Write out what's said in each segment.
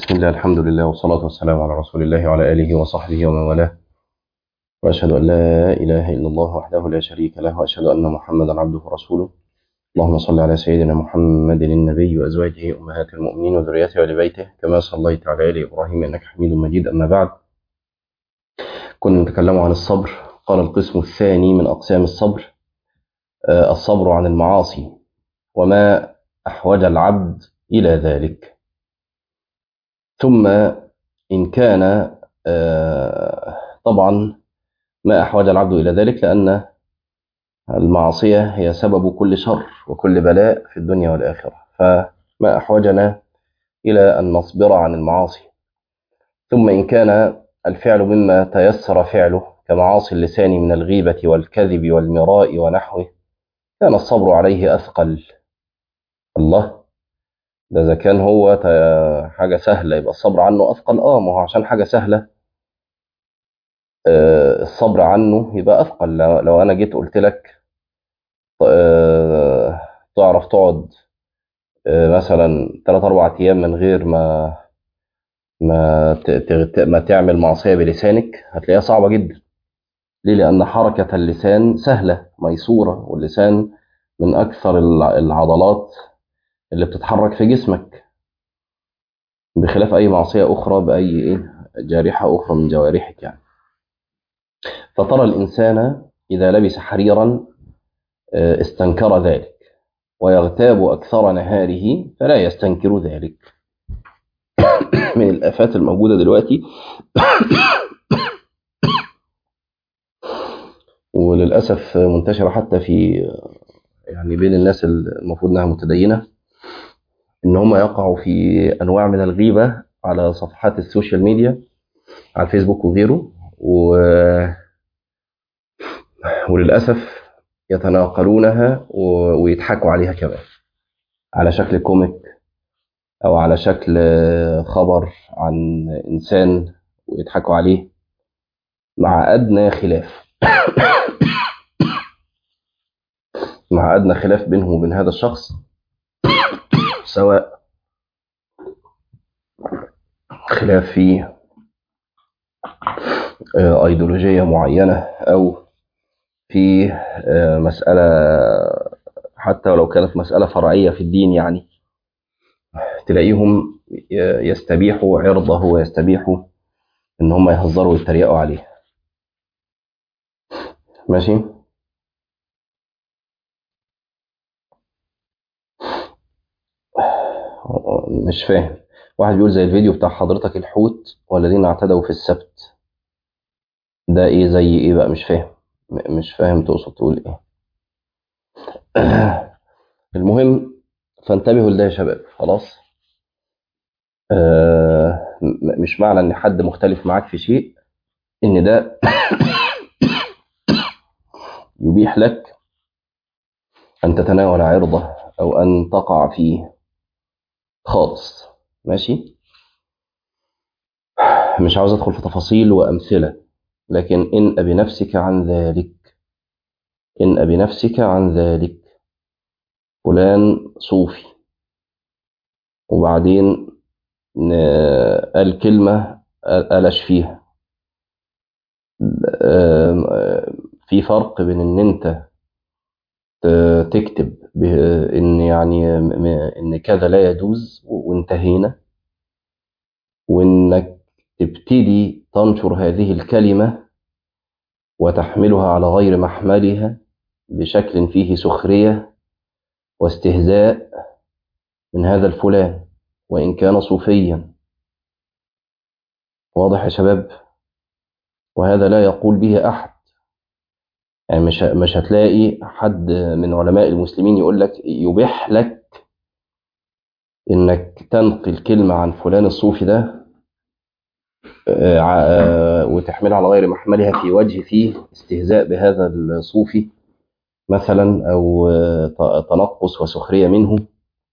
بسم الله الحمد لله والصلاة والسلام على رسول الله وعلى آله وصحبه ومن والاه وأشهد أن لا إله إلا الله وحده لا شريك له وأشهد أن محمدا عبده ورسوله اللهم صل على سيدنا محمد النبي وأزواجه أمهات المؤمنين وذريته وآل بيته كما صليت على آل إبراهيم إنك حميد مجيد أما بعد كنا نتكلم عن الصبر قال القسم الثاني من أقسام الصبر آه، الصبر عن المعاصي وما أحوج العبد إلى ذلك ثم إن كان آه، طبعا ما أحوج العبد إلى ذلك لأن المعصية هي سبب كل شر وكل بلاء في الدنيا والآخرة فما أحوجنا إلى أن نصبر عن المعاصي ثم إن كان الفعل مما تيسر فعله كمعاصي اللسان من الغيبة والكذب والمراء ونحوه كان الصبر عليه أثقل الله ده إذا كان هو ت- حاجة سهلة يبقى الصبر عنه أثقل آه ما هو عشان حاجة سهلة آه، الصبر عنه يبقى أثقل لو لو أنا جيت قلت لك آه، تعرف تقعد آه، مثلا 3 4 أيام من غير ما ما ت- ت- ما تعمل معصية بلسانك هتلاقيها صعبة جدا ليه؟ لأن حركة اللسان سهلة ميسورة واللسان من أكثر الع- العضلات اللي بتتحرك في جسمك بخلاف أي معصية أخرى بأي إيه جارحة أخرى من جوارحك يعني فترى الإنسان إذا لبس حريرا آه، استنكر ذلك ويغتاب أكثر نهاره فلا يستنكر ذلك من الآفات الموجودة دلوقتي وللأسف منتشرة حتى في يعني بين الناس المفروض أنها متدينة إن هم يقعوا في أنواع من الغيبة على صفحات السوشيال ميديا على الفيسبوك وغيره و... وللأسف يتناقلونها و... ويضحكوا عليها كمان على شكل كوميك أو على شكل خبر عن إنسان ويضحكوا عليه مع أدنى خلاف مع أدنى خلاف بينهم وبين هذا الشخص سواء خلاف في آه، أيديولوجية معينة أو في آه، مسألة حتى ولو كانت مسألة فرعية في الدين يعني تلاقيهم ي- يستبيحوا عرضه ويستبيحوا إن هم يهزروا ويتريقوا عليه ماشي مش فاهم واحد بيقول زي الفيديو بتاع حضرتك الحوت والذين اعتدوا في السبت ده ايه زي ايه بقى مش فاهم م- مش فاهم تقصد تقول ايه المهم فانتبهوا لده يا شباب خلاص آه م- مش معنى ان حد مختلف معاك في شيء ان ده يبيح لك ان تتناول عرضه او ان تقع فيه خالص ماشي مش عاوز ادخل في تفاصيل وامثله لكن ان بنفسك عن ذلك ان بنفسك عن ذلك فلان صوفي وبعدين ن- قال كلمة قلش فيها آم، آم، في فرق بين ان انت ت- تكتب ب- ان يعني م- ان كذا لا يجوز وانتهينا وانك تبتدي تنشر هذه الكلمة وتحملها على غير محملها بشكل فيه سخرية واستهزاء من هذا الفلان وإن كان صوفيا واضح يا شباب وهذا لا يقول به أحد يعني مش مش هتلاقي حد من علماء المسلمين يقول لك يبيح لك إنك تنقل كلمة عن فلان الصوفي ده آه، ع- آه، وتحملها على غير محملها في وجه فيه استهزاء بهذا الصوفي مثلا أو آه، ت- تنقص وسخرية منه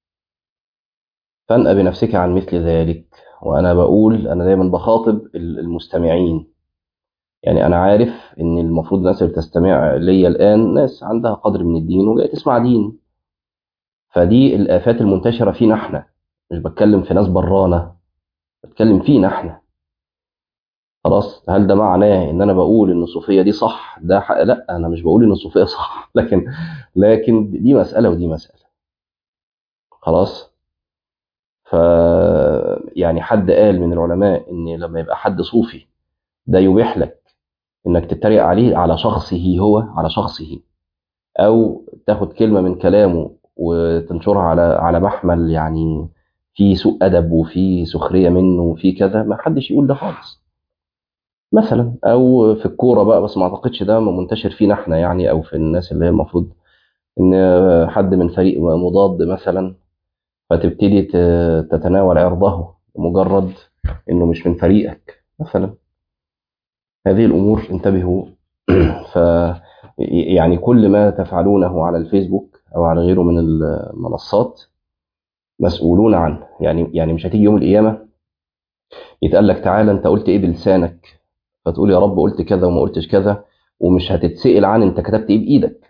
فانأ بنفسك عن مثل ذلك وأنا بقول أنا دايما بخاطب المستمعين يعني أنا عارف إن المفروض الناس اللي بتستمع ليا الآن ناس عندها قدر من الدين وجاية تسمع دين فدي الآفات المنتشرة فينا إحنا مش بتكلم في ناس برانا بتكلم فينا احنا خلاص هل ده معناه ان انا بقول ان الصوفيه دي صح ده حق لا انا مش بقول ان الصوفيه صح لكن لكن دي مساله ودي مساله خلاص ف يعني حد قال من العلماء ان لما يبقى حد صوفي ده يبيح لك انك تتريق عليه على شخصه هو على شخصه او تاخد كلمه من كلامه وتنشرها على على محمل يعني في سوء ادب وفي سخريه منه وفي كذا ما حدش يقول ده خالص مثلا او في الكوره بقى بس ما اعتقدش ده منتشر فينا احنا يعني او في الناس اللي هي المفروض ان حد من فريق مضاد مثلا فتبتدي ت- تتناول عرضه مجرد انه مش من فريقك مثلا هذه الامور انتبهوا ف يعني كل ما تفعلونه على الفيسبوك او على غيره من المنصات مسؤولون عنه يعني يعني مش هتيجي يوم القيامه يتقال لك تعالى انت قلت ايه بلسانك فتقول يا رب قلت كذا وما قلتش كذا ومش هتتسأل عن انت كتبت ايه بايدك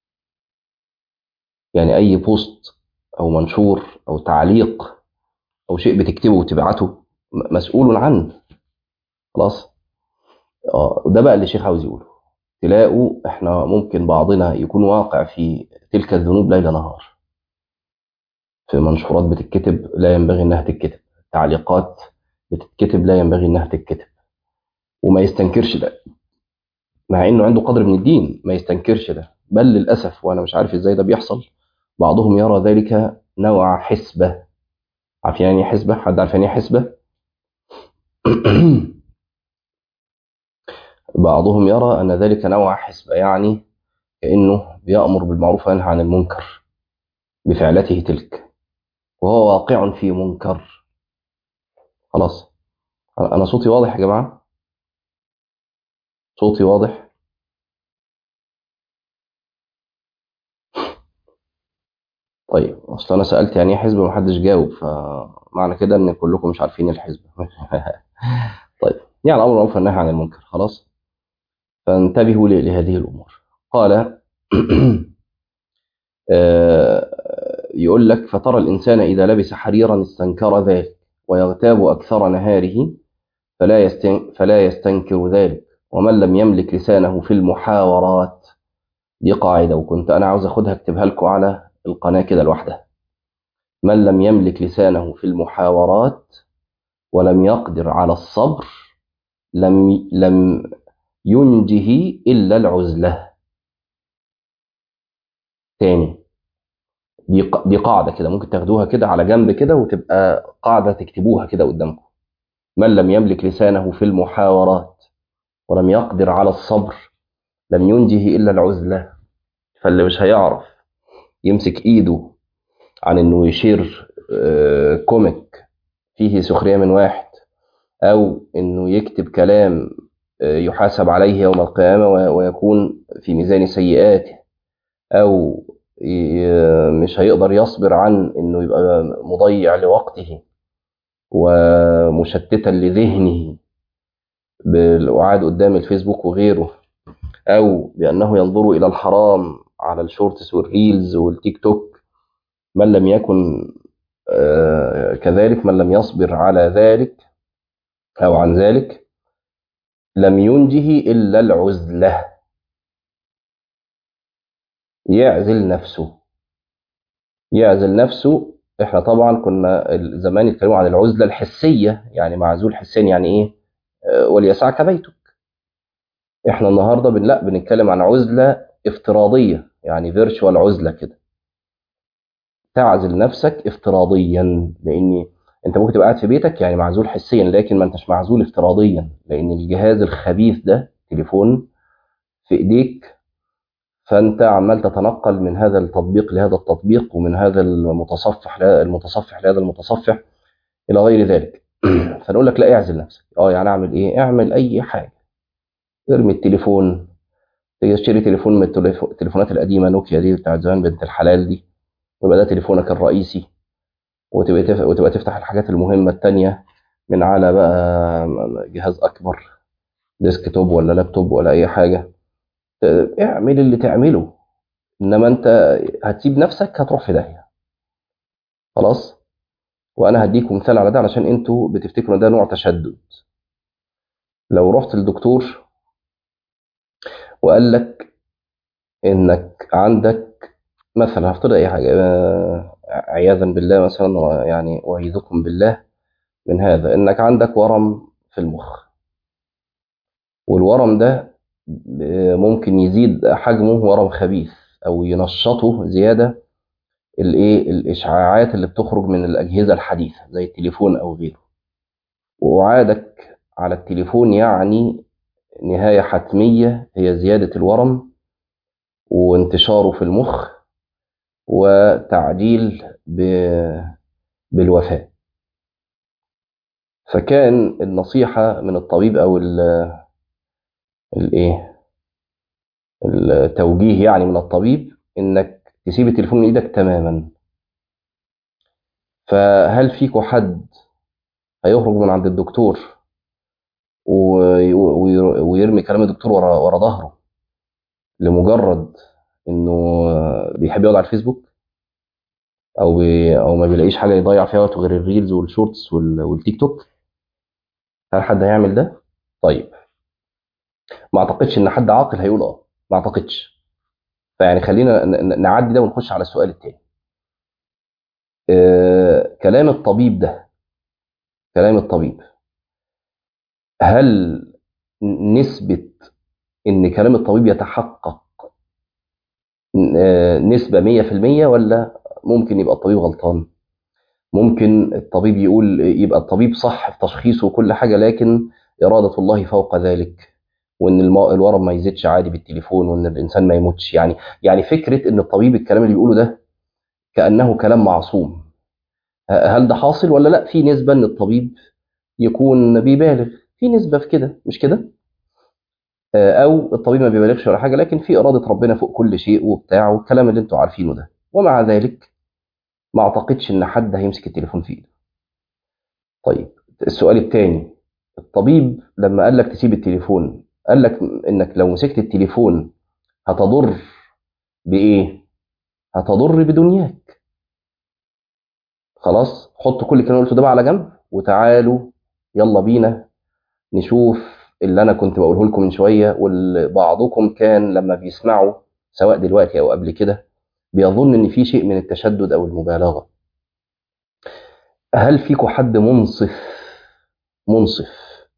يعني اي بوست او منشور او تعليق او شيء بتكتبه وتبعته م- مسؤول عنه خلاص اه ده بقى اللي الشيخ عاوز يقوله تلاقوا احنا ممكن بعضنا يكون واقع في تلك الذنوب ليل نهار في منشورات بتتكتب لا ينبغي انها تتكتب تعليقات بتتكتب لا ينبغي انها تتكتب وما يستنكرش ده مع انه عنده قدر من الدين ما يستنكرش ده بل للاسف وانا مش عارف ازاي ده بيحصل بعضهم يرى ذلك نوع حسبه عارفين يعني ايه حسبه حد عارف يعني ايه حسبه بعضهم يرى ان ذلك نوع حسبه يعني كانه بيامر بالمعروف وينهى عن المنكر بفعلته تلك وهو واقع في منكر خلاص انا صوتي واضح يا جماعه صوتي واضح طيب اصل انا سالت يعني ايه حزب ومحدش جاوب فمعنى كده ان كلكم مش عارفين الحزب طيب يعني الامر معروف والنهي عن المنكر خلاص فانتبهوا ل- لهذه الامور قال آه، يقول لك فترى الانسان اذا لبس حريرا استنكر ذلك ويغتاب اكثر نهاره فلا يستن فلا يستنكر ذلك ومن لم يملك لسانه في المحاورات دي قاعده وكنت انا عاوز اخدها اكتبها لكم على القناه كده لوحدها من لم يملك لسانه في المحاورات ولم يقدر على الصبر لم لم ينجه الا العزله تاني دي ق- دي قاعده كده ممكن تاخدوها كده على جنب كده وتبقى قاعده تكتبوها كده قدامكم من لم يملك لسانه في المحاورات ولم يقدر على الصبر لم ينجه الا العزله فاللي مش هيعرف يمسك ايده عن انه يشير آه، كوميك فيه سخريه من واحد او انه يكتب كلام آه، يحاسب عليه يوم القيامه و- ويكون في ميزان سيئاته او ي- مش هيقدر يصبر عن انه يبقى مضيع لوقته ومشتتا لذهنه بالقعاد قدام الفيسبوك وغيره او بانه ينظر الى الحرام على الشورتس والريلز والتيك توك من لم يكن آه، كذلك من لم يصبر على ذلك او عن ذلك لم ينجه الا العزله يعزل نفسه يعزل نفسه احنا طبعا كنا زمان يتكلموا عن العزله الحسيه يعني معزول حسيا يعني ايه آه، وليسعك بيتك احنا النهارده بن لا بنتكلم عن عزله افتراضيه يعني فيرتشوال عزله كده تعزل نفسك افتراضيا لان انت ممكن تبقى قاعد في بيتك يعني معزول حسيا لكن ما انتش معزول افتراضيا لان الجهاز الخبيث ده تليفون في ايديك فانت عمال تتنقل من هذا التطبيق لهذا التطبيق ومن هذا المتصفح المتصفح لهذا المتصفح الى غير ذلك فنقول لك لا اعزل نفسك اه يعني اعمل ايه اعمل اي حاجه ارمي التليفون تشتري تليفون من التليف- التليفونات القديمه نوكيا دي بتاعت زمان بنت الحلال دي يبقى ده تليفونك الرئيسي وتبقى تف- وتبقى تفتح الحاجات المهمه التانيه من على بقى جهاز اكبر ديسك توب ولا لابتوب ولا اي حاجه اعمل اللي تعمله انما انت هتسيب نفسك هتروح في داهيه خلاص وانا هديكم مثال على ده علشان انتوا بتفتكروا ان ده نوع تشدد لو رحت للدكتور وقال لك انك عندك مثلا هفترض اي حاجه آه، عياذا بالله مثلا يعني اعيذكم بالله من هذا انك عندك ورم في المخ والورم ده ب- ممكن يزيد حجمه ورم خبيث او ينشطه زياده الايه الاشعاعات اللي بتخرج من الاجهزه الحديثه زي التليفون او غيره وقعادك على التليفون يعني نهايه حتميه هي زياده الورم وانتشاره في المخ وتعجيل ب- بالوفاه فكان النصيحه من الطبيب او ال- الايه التوجيه يعني من الطبيب انك تسيب التليفون من ايدك تماما فهل فيكم حد هيخرج من عند الدكتور وي- وي- ويرمي كلام الدكتور ورا ورا ظهره لمجرد انه بيحب يقعد على الفيسبوك او بي او ما بيلاقيش حاجه يضيع فيها وقته غير الريلز والشورتس وال- والتيك توك هل حد هيعمل ده طيب ما اعتقدش ان حد عاقل هيقول اه ما اعتقدش فيعني خلينا ن- ن- نعدي ده ونخش على السؤال التاني آه كلام الطبيب ده كلام الطبيب هل نسبة إن كلام الطبيب يتحقق آه، نسبة 100% ولا ممكن يبقى الطبيب غلطان ممكن الطبيب يقول يبقى الطبيب صح في تشخيصه وكل حاجة لكن إرادة الله فوق ذلك وإن الم- الورم ما يزيدش عادي بالتليفون وإن الإنسان ما يموتش يعني يعني فكرة إن الطبيب الكلام اللي بيقوله ده كأنه كلام معصوم ه- هل ده حاصل ولا لا في نسبة إن الطبيب يكون بيبالغ في نسبة في كده مش كده آه، او الطبيب ما بيبالغش ولا حاجه لكن في اراده ربنا فوق كل شيء وبتاع والكلام اللي انتوا عارفينه ده ومع ذلك ما اعتقدش ان حد هيمسك التليفون في ايده طيب السؤال الثاني الطبيب لما قال لك تسيب التليفون قال لك انك لو مسكت التليفون هتضر بايه هتضر بدنياك خلاص حط كل الكلام اللي قلته ده بقى على جنب وتعالوا يلا بينا نشوف اللي انا كنت بقوله لكم من شويه واللي بعضكم كان لما بيسمعوا سواء دلوقتي او قبل كده بيظن ان في شيء من التشدد او المبالغه هل فيكم حد منصف منصف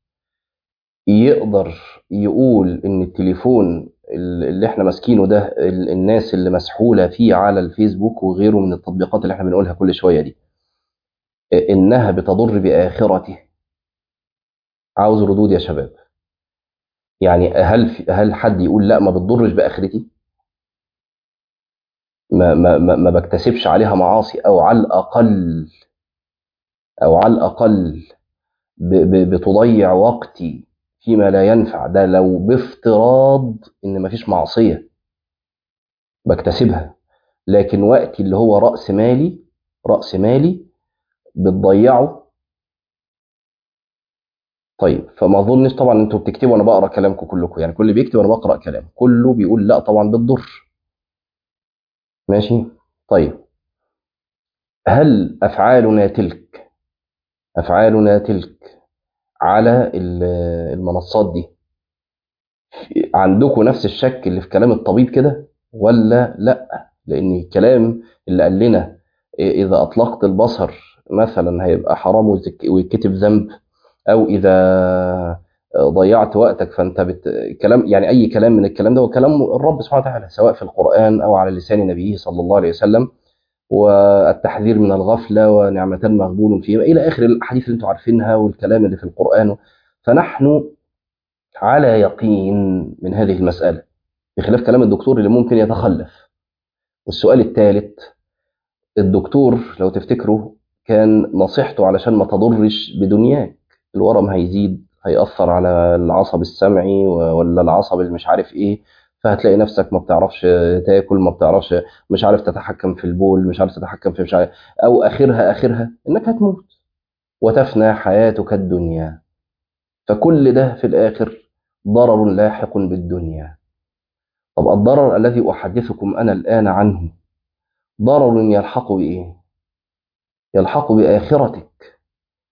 يقدر يقول ان التليفون اللي احنا ماسكينه ده ال- الناس اللي مسحوله فيه على الفيسبوك وغيره من التطبيقات اللي احنا بنقولها كل شويه دي انها بتضر باخرته عاوز ردود يا شباب يعني هل في هل حد يقول لا ما بتضرش باخرتي ما ما ما ما بكتسبش عليها معاصي او على الاقل او على الاقل ب- ب- بتضيع وقتي فيما لا ينفع ده لو بافتراض ان مفيش معصيه بكتسبها لكن وقتي اللي هو راس مالي راس مالي بتضيعه طيب فما اظنش طبعا انتوا بتكتبوا وانا بقرا كلامكم كلكم يعني كل اللي بيكتب وانا بقرا كلام كله بيقول لا طبعا بتضر ماشي طيب هل افعالنا تلك افعالنا تلك على ال- المنصات دي عندكم نفس الشك اللي في كلام الطبيب كده ولا لا لان الكلام اللي قال لنا اذا اطلقت البصر مثلا هيبقى حرام ويتك- ويتكتب ذنب او اذا ضيعت وقتك فانت بت... كلام يعني اي كلام من الكلام ده هو كلام الرب سبحانه وتعالى سواء في القران او على لسان نبيه صلى الله عليه وسلم والتحذير من الغفله ونعمتان مغبون فيهما الى اخر الاحاديث اللي انتم عارفينها والكلام اللي في القران فنحن على يقين من هذه المساله بخلاف كلام الدكتور اللي ممكن يتخلف والسؤال الثالث الدكتور لو تفتكروا كان نصيحته علشان ما تضرش بدنياك الورم هيزيد هيأثر على العصب السمعي و- ولا العصب اللي مش عارف ايه فهتلاقي نفسك ما بتعرفش تاكل ما بتعرفش مش عارف تتحكم في البول مش عارف تتحكم في مش عارف او اخرها اخرها انك هتموت وتفنى حياتك الدنيا فكل ده في الاخر ضرر لاحق بالدنيا طب الضرر الذي احدثكم انا الان عنه ضرر يلحق بايه يلحق بآخرتك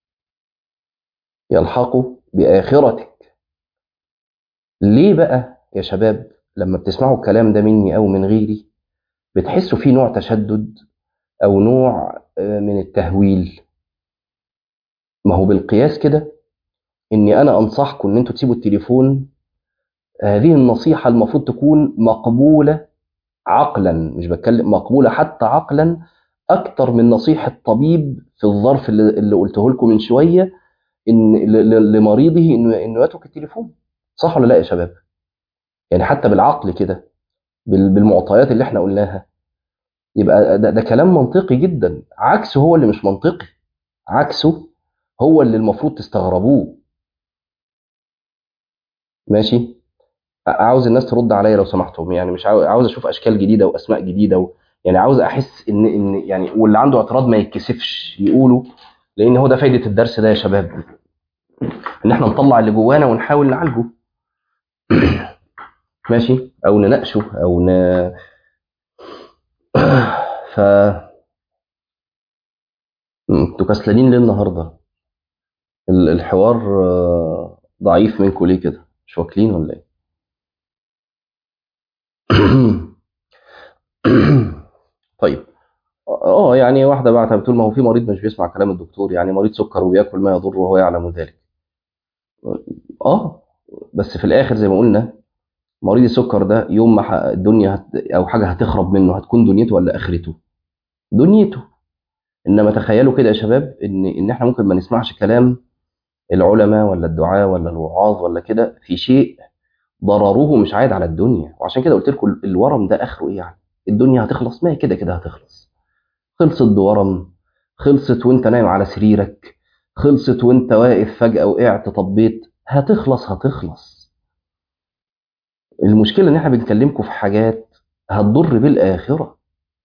يلحق بآخرتك ليه بقى يا شباب لما بتسمعوا الكلام ده مني أو من غيري بتحسوا فيه نوع تشدد أو نوع من التهويل ما هو بالقياس كده إني أنا أنصحكم إن أنتوا تسيبوا التليفون هذه النصيحة المفروض تكون مقبولة عقلا مش بتكلم مقبولة حتى عقلا أكتر من نصيحة طبيب في الظرف اللي, اللي قلته لكم من شوية إن لمريضه إنه إنه يترك التليفون صح ولا لا يا شباب؟ يعني حتى بالعقل كده بالمعطيات اللي احنا قلناها يبقى ده, ده كلام منطقي جدا عكسه هو اللي مش منطقي عكسه هو اللي المفروض تستغربوه ماشي عاوز الناس ترد عليا لو سمحتم يعني مش عاوز, عاوز اشوف اشكال جديده واسماء جديده و... يعني عاوز احس ان ان يعني واللي عنده اعتراض ما يتكسفش يقوله لان هو ده فايده الدرس ده يا شباب ان احنا نطلع اللي جوانا ونحاول نعالجه ماشي او نناقشه او ن ف انتوا كسلانين ليه النهارده الحوار ضعيف منكم ليه كده مش واكلين ولا ايه طيب اه يعني واحده بعتها بتقول ما هو في مريض مش بيسمع كلام الدكتور يعني مريض سكر وبياكل ما يضره وهو يعلم ذلك اه بس في الاخر زي ما قلنا مريض السكر ده يوم ما الدنيا هت... او حاجه هتخرب منه هتكون دنيته ولا اخرته دنيته انما تخيلوا كده يا شباب ان ان احنا ممكن ما نسمعش كلام العلماء ولا الدعاة ولا الوعاظ ولا كده في شيء ضرره مش عايد على الدنيا وعشان كده قلت لكم الورم ده اخره ايه يعني الدنيا هتخلص ما هي كده كده هتخلص خلصت بورم خلصت وانت نايم على سريرك خلصت وانت واقف فجأة وقعت طبيت هتخلص هتخلص المشكلة ان احنا بنكلمكم في حاجات هتضر بالآخرة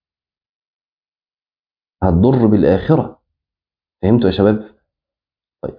هتضر بالآخرة فهمتوا يا شباب؟ طيب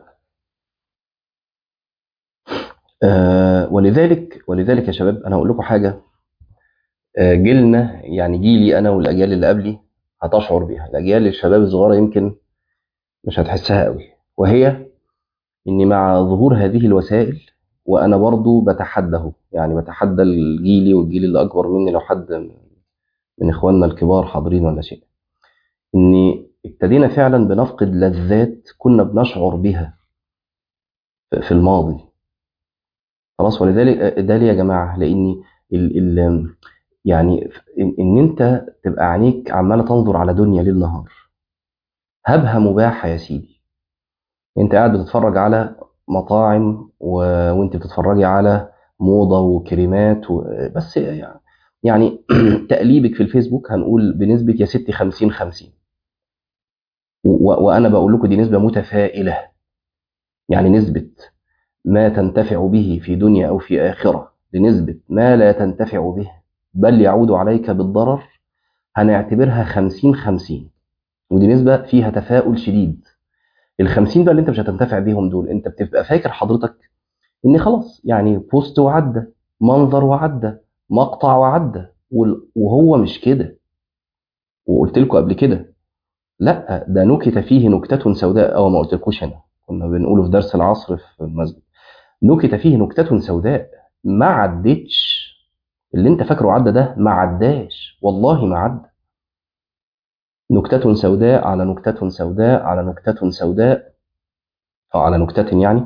آه ولذلك ولذلك يا شباب انا هقول لكم حاجه آه جيلنا يعني جيلي انا والاجيال اللي قبلي هتشعر بيها الاجيال الشباب الصغيره يمكن مش هتحسها قوي وهي اني مع ظهور هذه الوسائل وانا برضو بتحدى يعني بتحدى الجيلي والجيل اللي اكبر مني لو حد من اخواننا الكبار حاضرين ولا شيء اني ابتدينا فعلا بنفقد لذات كنا بنشعر بها في الماضي خلاص ولذلك ده ليه يا جماعه لاني ال ال يعني ان, إن انت تبقى عينيك عماله تنظر على دنيا ليل نهار هبها مباحه يا سيدي انت قاعد بتتفرج على مطاعم و... وانت بتتفرجي على موضه وكريمات و... بس يعني يعني تقليبك في الفيسبوك هنقول بنسبه يا ستي 50 50 و... وانا بقول لكم دي نسبه متفائله يعني نسبه ما تنتفع به في دنيا أو في آخرة لنسبة ما لا تنتفع به بل يعود عليك بالضرر هنعتبرها خمسين خمسين ودي نسبة فيها تفاؤل شديد الخمسين بقى اللي انت مش هتنتفع بيهم دول انت بتبقى فاكر حضرتك ان خلاص يعني بوست وعدى منظر وعدى مقطع وعدى وهو مش كده وقلت لكم قبل كده لا ده نكت فيه نكتة سوداء او ما قلتلكوش هنا كنا بنقوله في درس العصر في المسجد نكت فيه نكتة سوداء ما عدتش اللي انت فاكره عدى ده ما عداش والله ما عدى نكتة سوداء على نكتة سوداء على نكتة سوداء أو على نكتة يعني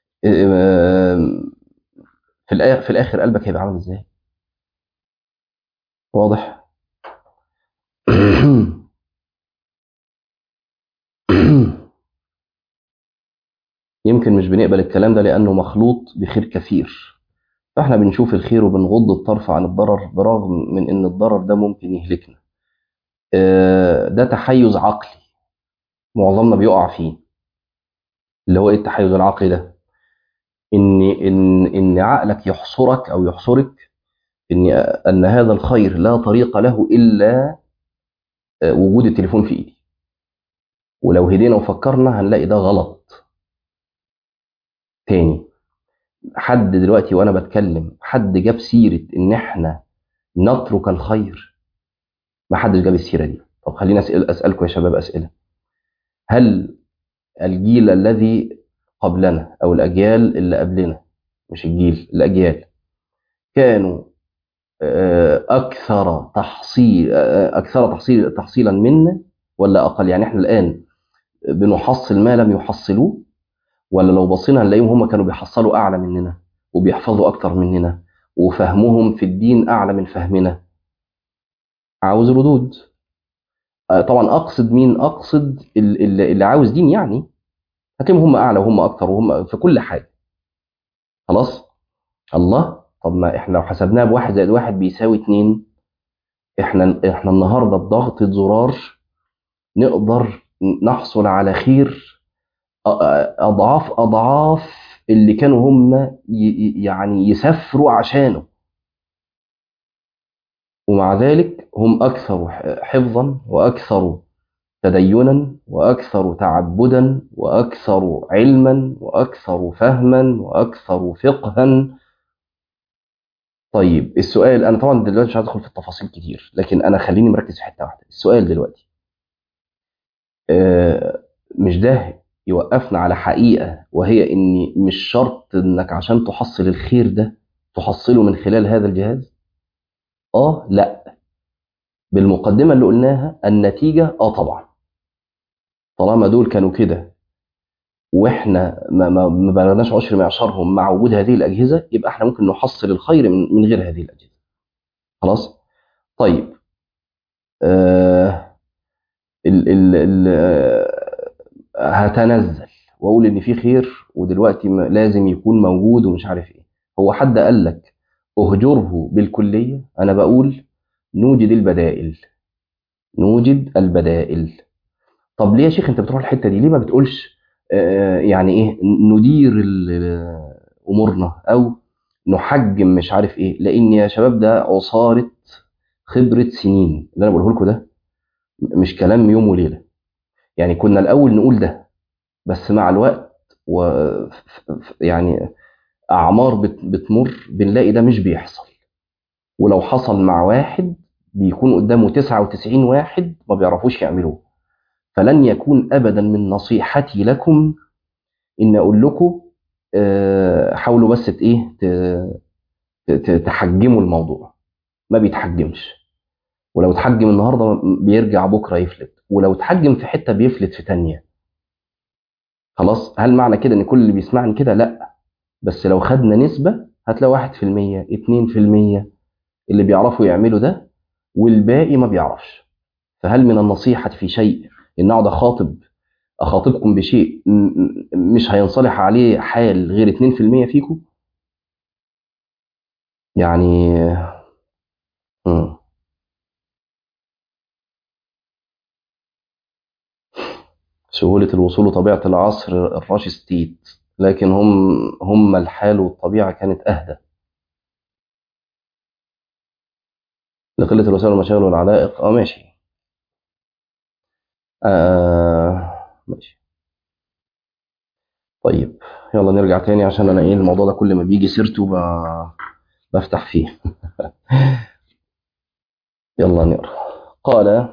في الآخر, في الآخر قلبك هيبقى عامل ازاي واضح يمكن مش بنقبل الكلام ده لأنه مخلوط بخير كثير فاحنا بنشوف الخير وبنغض الطرف عن الضرر برغم من ان الضرر ده ممكن يهلكنا ده تحيز عقلي معظمنا بيقع فيه اللي هو ايه التحيز العقلي ده ان ان ان عقلك يحصرك او يحصرك ان ان هذا الخير لا طريق له الا وجود التليفون في ايدي ولو هدينا وفكرنا هنلاقي ده غلط تاني حد دلوقتي وانا بتكلم حد جاب سيره ان احنا نترك الخير ما حدش جاب السيره دي طب خلينا أسأل اسالكم يا شباب اسئله هل الجيل الذي قبلنا او الاجيال اللي قبلنا مش الجيل الاجيال كانوا آه، اكثر تحصيل آه، اكثر تحصيل تحصيلا منا ولا اقل يعني احنا الان بنحصل ما لم يحصلوه ولا لو بصينا هنلاقيهم هم كانوا بيحصلوا اعلى مننا وبيحفظوا اكتر مننا وفهمهم في الدين اعلى من فهمنا عاوز ردود آه، طبعا اقصد مين اقصد ال- ال- اللي عاوز دين يعني هتلاقيهم هم اعلى وهم اكتر وهم في كل حاجه خلاص الله طب ما احنا لو حسبناها بواحد زائد واحد بيساوي اتنين احنا احنا النهارده بضغطة زرار نقدر نحصل على خير أ- اضعاف اضعاف اللي كانوا هم ي- ي- يعني يسافروا عشانه ومع ذلك هم اكثر ح- حفظا واكثر تدينا واكثر تعبدا واكثر علما واكثر فهما واكثر فقها طيب السؤال انا طبعا دلوقتي مش عايز ادخل في التفاصيل كتير لكن انا خليني مركز في حته واحده السؤال دلوقتي آه، مش ده يوقفنا على حقيقه وهي ان مش شرط انك عشان تحصل الخير ده تحصله من خلال هذا الجهاز اه لا بالمقدمه اللي قلناها النتيجه اه طبعا طالما دول كانوا كده واحنا ما ما ما بلغناش عشر معشرهم مع وجود هذه الاجهزه يبقى احنا ممكن نحصل الخير من من غير هذه الاجهزه خلاص طيب آه ال ال ال آه هتنزل واقول ان في خير ودلوقتي م- لازم يكون موجود ومش عارف ايه هو حد قال لك اهجره بالكليه انا بقول نوجد البدائل نوجد البدائل طب ليه يا شيخ انت بتروح الحته دي ليه ما بتقولش آه، يعني ايه ندير ال- امورنا او نحجم مش عارف ايه لان يا شباب ده عصاره خبره سنين اللي انا بقوله لكم ده مش كلام يوم وليله يعني كنا الاول نقول ده بس مع الوقت و ف- ف- يعني اعمار بت- بتمر بنلاقي ده مش بيحصل ولو حصل مع واحد بيكون قدامه 99 واحد ما بيعرفوش يعملوه فلن يكون ابدا من نصيحتي لكم ان اقول لكم آه، حاولوا بس ت- ايه ت- ت- تحجموا الموضوع ما بيتحجمش ولو اتحجم النهارده بيرجع بكره يفلت ولو اتحجم في حته بيفلت في تانية خلاص هل معنى كده ان كل اللي بيسمعني كده لا بس لو خدنا نسبه هتلاقي 1% 2% اللي بيعرفوا يعملوا ده والباقي ما بيعرفش فهل من النصيحه في شيء ان اقعد اخاطب اخاطبكم بشيء م- م- مش هينصلح عليه حال غير 2% فيكم يعني مم. سهولة الوصول وطبيعة العصر الراش ستيت لكن هم هم الحال والطبيعة كانت أهدى لقلة الوسائل والمشاغل والعلائق اه ماشي آه ماشي طيب يلا نرجع تاني عشان انا ايه الموضوع ده كل ما بيجي سيرته ب... بفتح فيه يلا نقرا قال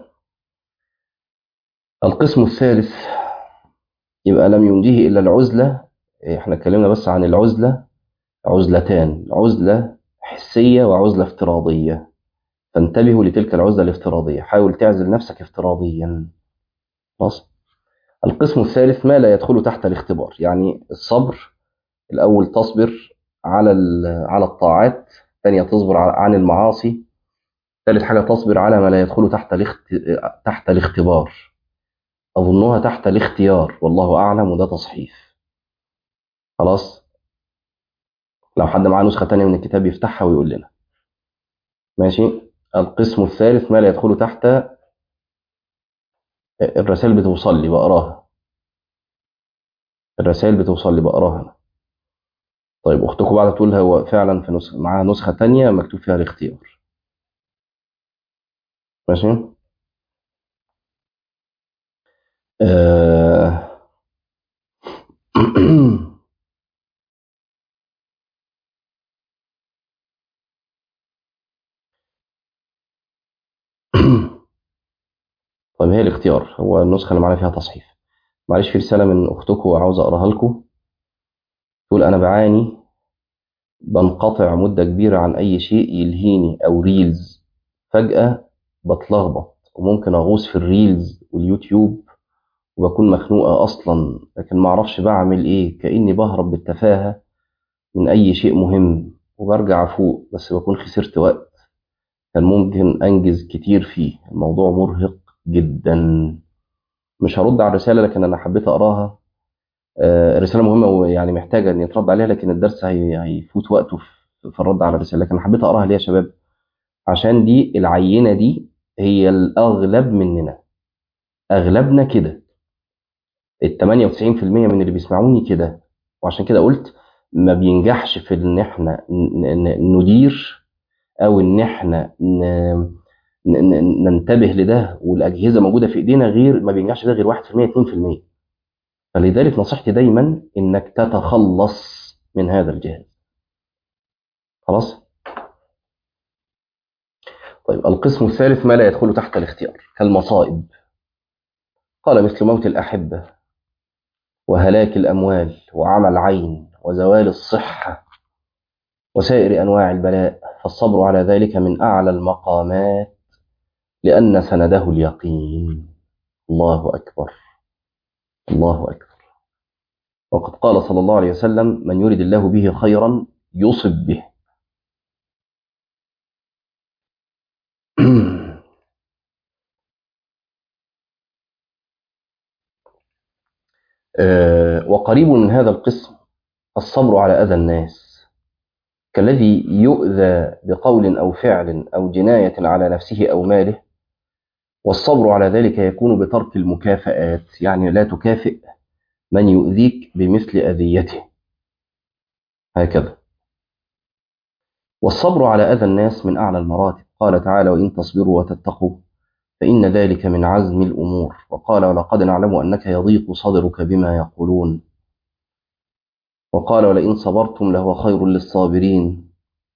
القسم الثالث يبقى لم ينجيه الا العزله احنا اتكلمنا بس عن العزله عزلتان عزله حسيه وعزله افتراضيه فانتبهوا لتلك العزله الافتراضيه حاول تعزل نفسك افتراضيا خلاص القسم الثالث ما لا يدخل تحت الاختبار يعني الصبر الاول تصبر على ال- على الطاعات ثانيه تصبر على- عن المعاصي ثالث حاجه تصبر على ما لا يدخل تحت الاخت... تحت الاختبار اظنها تحت الاختيار والله اعلم وده تصحيف خلاص لو حد معاه نسخه ثانيه من الكتاب يفتحها ويقول لنا ماشي القسم الثالث ما لا يدخل تحت الرسائل بتوصل لي بقراها الرسائل بتوصل لي بقراها أنا. طيب اختكم بعد تقول هو فعلا في نسخه معاها نسخه تانية مكتوب فيها الاختيار ماشي آه... طيب هي الاختيار هو النسخه اللي معانا فيها تصحيف معلش في رسالة من أختكم وعاوز أقراها لكم تقول أنا بعاني بنقطع مدة كبيرة عن أي شيء يلهيني أو ريلز فجأة بتلخبط وممكن أغوص في الريلز واليوتيوب وبكون مخنوقة أصلا لكن معرفش بعمل إيه كأني بهرب بالتفاهة من أي شيء مهم وبرجع أفوق بس بكون خسرت وقت كان ممكن أنجز كتير فيه الموضوع مرهق جدا مش هرد على الرسالة لكن أنا حبيت أقراها آه، رسالة مهمة ويعني محتاجة إن يترد عليها لكن الدرس هي- هيفوت وقته في في الرد على الرسالة لكن حبيت أقراها ليه يا شباب عشان دي العينة دي هي الأغلب مننا أغلبنا كده ال 98% من اللي بيسمعوني كده وعشان كده قلت ما بينجحش في ان احنا ن- ن- ندير او ان احنا ن- ن- ن- ننتبه لده والاجهزه موجوده في ايدينا غير ما بينجحش ده غير 1% 2% فلذلك نصيحتي دايما انك تتخلص من هذا الجهاز خلاص طيب القسم الثالث ما لا يدخل تحت الاختيار كالمصائب قال مثل موت الاحبه وهلاك الاموال وعمى العين وزوال الصحه وسائر انواع البلاء فالصبر على ذلك من اعلى المقامات لان سنده اليقين الله اكبر الله اكبر وقد قال صلى الله عليه وسلم من يرد الله به خيرا يصب به آه، وقريب من هذا القسم الصبر على اذى الناس كالذي يؤذى بقول او فعل او جنايه على نفسه او ماله والصبر على ذلك يكون بترك المكافآت يعني لا تكافئ من يؤذيك بمثل اذيته هكذا والصبر على اذى الناس من اعلى المراتب قال تعالى وان تصبروا وتتقوا فإن ذلك من عزم الأمور وقال ولقد نعلم أنك يضيق صدرك بما يقولون وقال ولئن صبرتم لهو خير للصابرين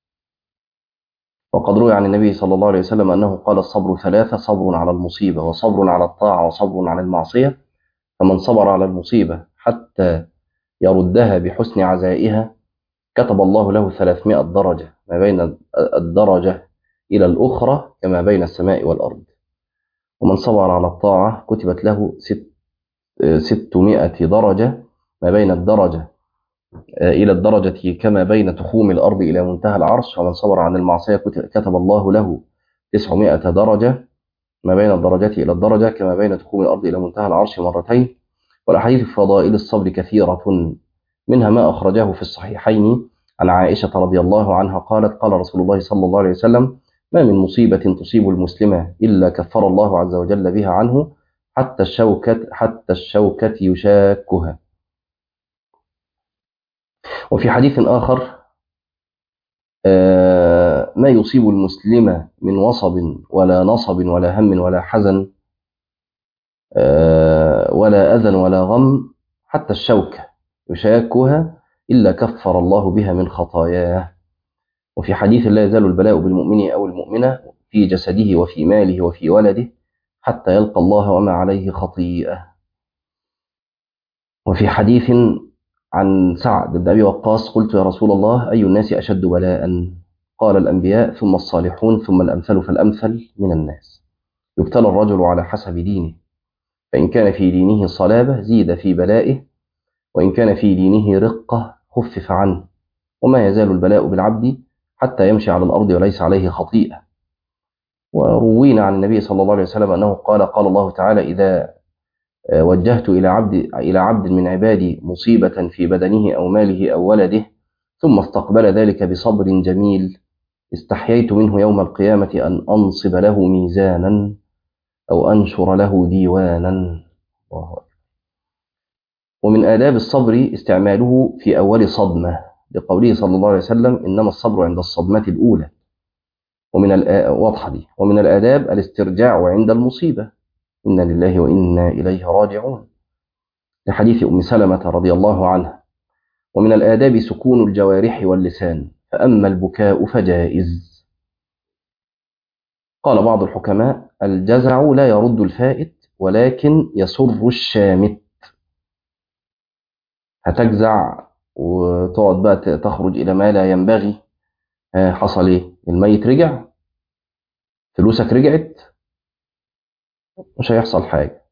وقد روي عن النبي صلى الله عليه وسلم أنه قال الصبر ثلاثة صبر على المصيبة وصبر على الطاعة وصبر على المعصية فمن صبر على المصيبة حتى يردها بحسن عزائها كتب الله له 300 درجة ما بين الدرجة إلى الأخرى كما بين السماء والأرض ومن صبر على الطاعة كتبت له ست ستمائة درجة ما بين الدرجة إلى الدرجة كما بين تخوم الأرض إلى منتهى العرش ومن صبر عن المعصية كتب الله له تسعمائة درجة ما بين الدرجة إلى الدرجة كما بين تخوم الأرض إلى منتهى العرش مرتين والأحاديث في فضائل الصبر كثيرة منها ما أخرجه في الصحيحين عن عائشة رضي الله عنها قالت قال رسول الله صلى الله عليه وسلم ما من مصيبة تصيب المسلمة إلا كفر الله عز وجل بها عنه حتى الشوكة حتى الشوكة يشاكها وفي حديث آخر آه ما يصيب المسلم من وصب ولا نصب ولا هم ولا حزن آه ولا أذى ولا غم حتى الشوكة يشاكها إلا كفر الله بها من خطاياه وفي حديث لا يزال البلاء بالمؤمن أو المؤمنة في جسده وفي ماله وفي ولده حتى يلقى الله وما عليه خطيئة وفي حديث عن سعد بن أبي وقاص قلت يا رسول الله أي الناس أشد بلاء قال الأنبياء ثم الصالحون ثم الأمثل فالأمثل من الناس يبتلى الرجل على حسب دينه فإن كان في دينه صلابة زيد في بلائه وإن كان في دينه رقة خفف عنه وما يزال البلاء بالعبد حتى يمشي على الأرض وليس عليه خطيئة وروينا عن النبي صلى الله عليه وسلم أنه قال قال الله تعالى إذا وجهت إلى عبد إلى عبد من عبادي مصيبة في بدنه أو ماله أو ولده ثم استقبل ذلك بصبر جميل استحييت منه يوم القيامة أن أنصب له ميزانا أو أنشر له ديوانا الله أكبر. ومن آداب الصبر استعماله في أول صدمة لقوله صلى الله عليه وسلم إنما الصبر عند الصدمة الأولى ومن واضحة دي ومن الآداب الاسترجاع عند المصيبة إنا لله وإنا إليه راجعون لحديث أم سلمة رضي الله عنها ومن الآداب سكون الجوارح واللسان فأما البكاء فجائز قال بعض الحكماء الجزع لا يرد الفائت ولكن يسر الشامت هتجزع وتقعد بقى ت- تخرج إلى ما لا ينبغي ها حصل إيه؟ الميت رجع فلوسك رجعت مش هيحصل حاجة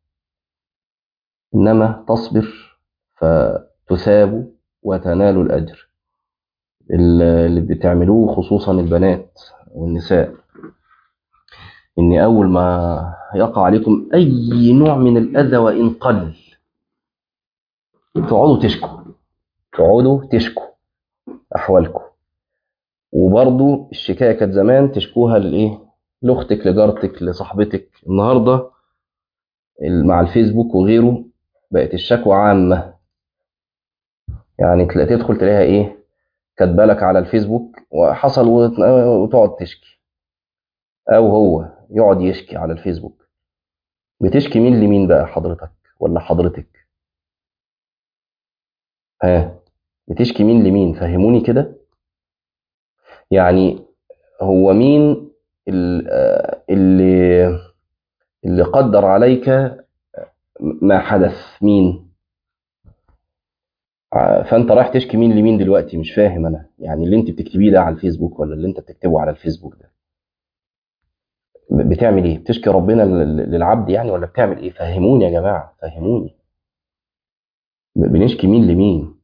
إنما تصبر فتثاب وتنال الأجر اللي بتعملوه خصوصا البنات والنساء إن أول ما يقع عليكم أي نوع من الأذى وإن قل تقعدوا تشكوا تقعدوا تشكوا أحوالكم وبرضو الشكاية كانت زمان تشكوها لإيه؟ لأختك لجارتك لصاحبتك النهاردة مع الفيسبوك وغيره بقت الشكوى عامة يعني تلاقي تدخل تلاقيها إيه؟ كاتبه لك على الفيسبوك وحصل وت- وتقعد تشكي أو هو يقعد يشكي على الفيسبوك بتشكي مين لمين بقى حضرتك ولا حضرتك ها بتشكي مين لمين فهموني كده يعني هو مين ال- آه، اللي اللي قدر عليك ما حدث مين ع- فانت رايح تشكي مين لمين دلوقتي مش فاهم انا يعني اللي انت بتكتبيه ده على الفيسبوك ولا اللي انت بتكتبه على الفيسبوك ده ب- بتعمل ايه بتشكي ربنا لل- للعبد يعني ولا بتعمل ايه فهموني يا جماعه فهموني ب- بنشكي مين لمين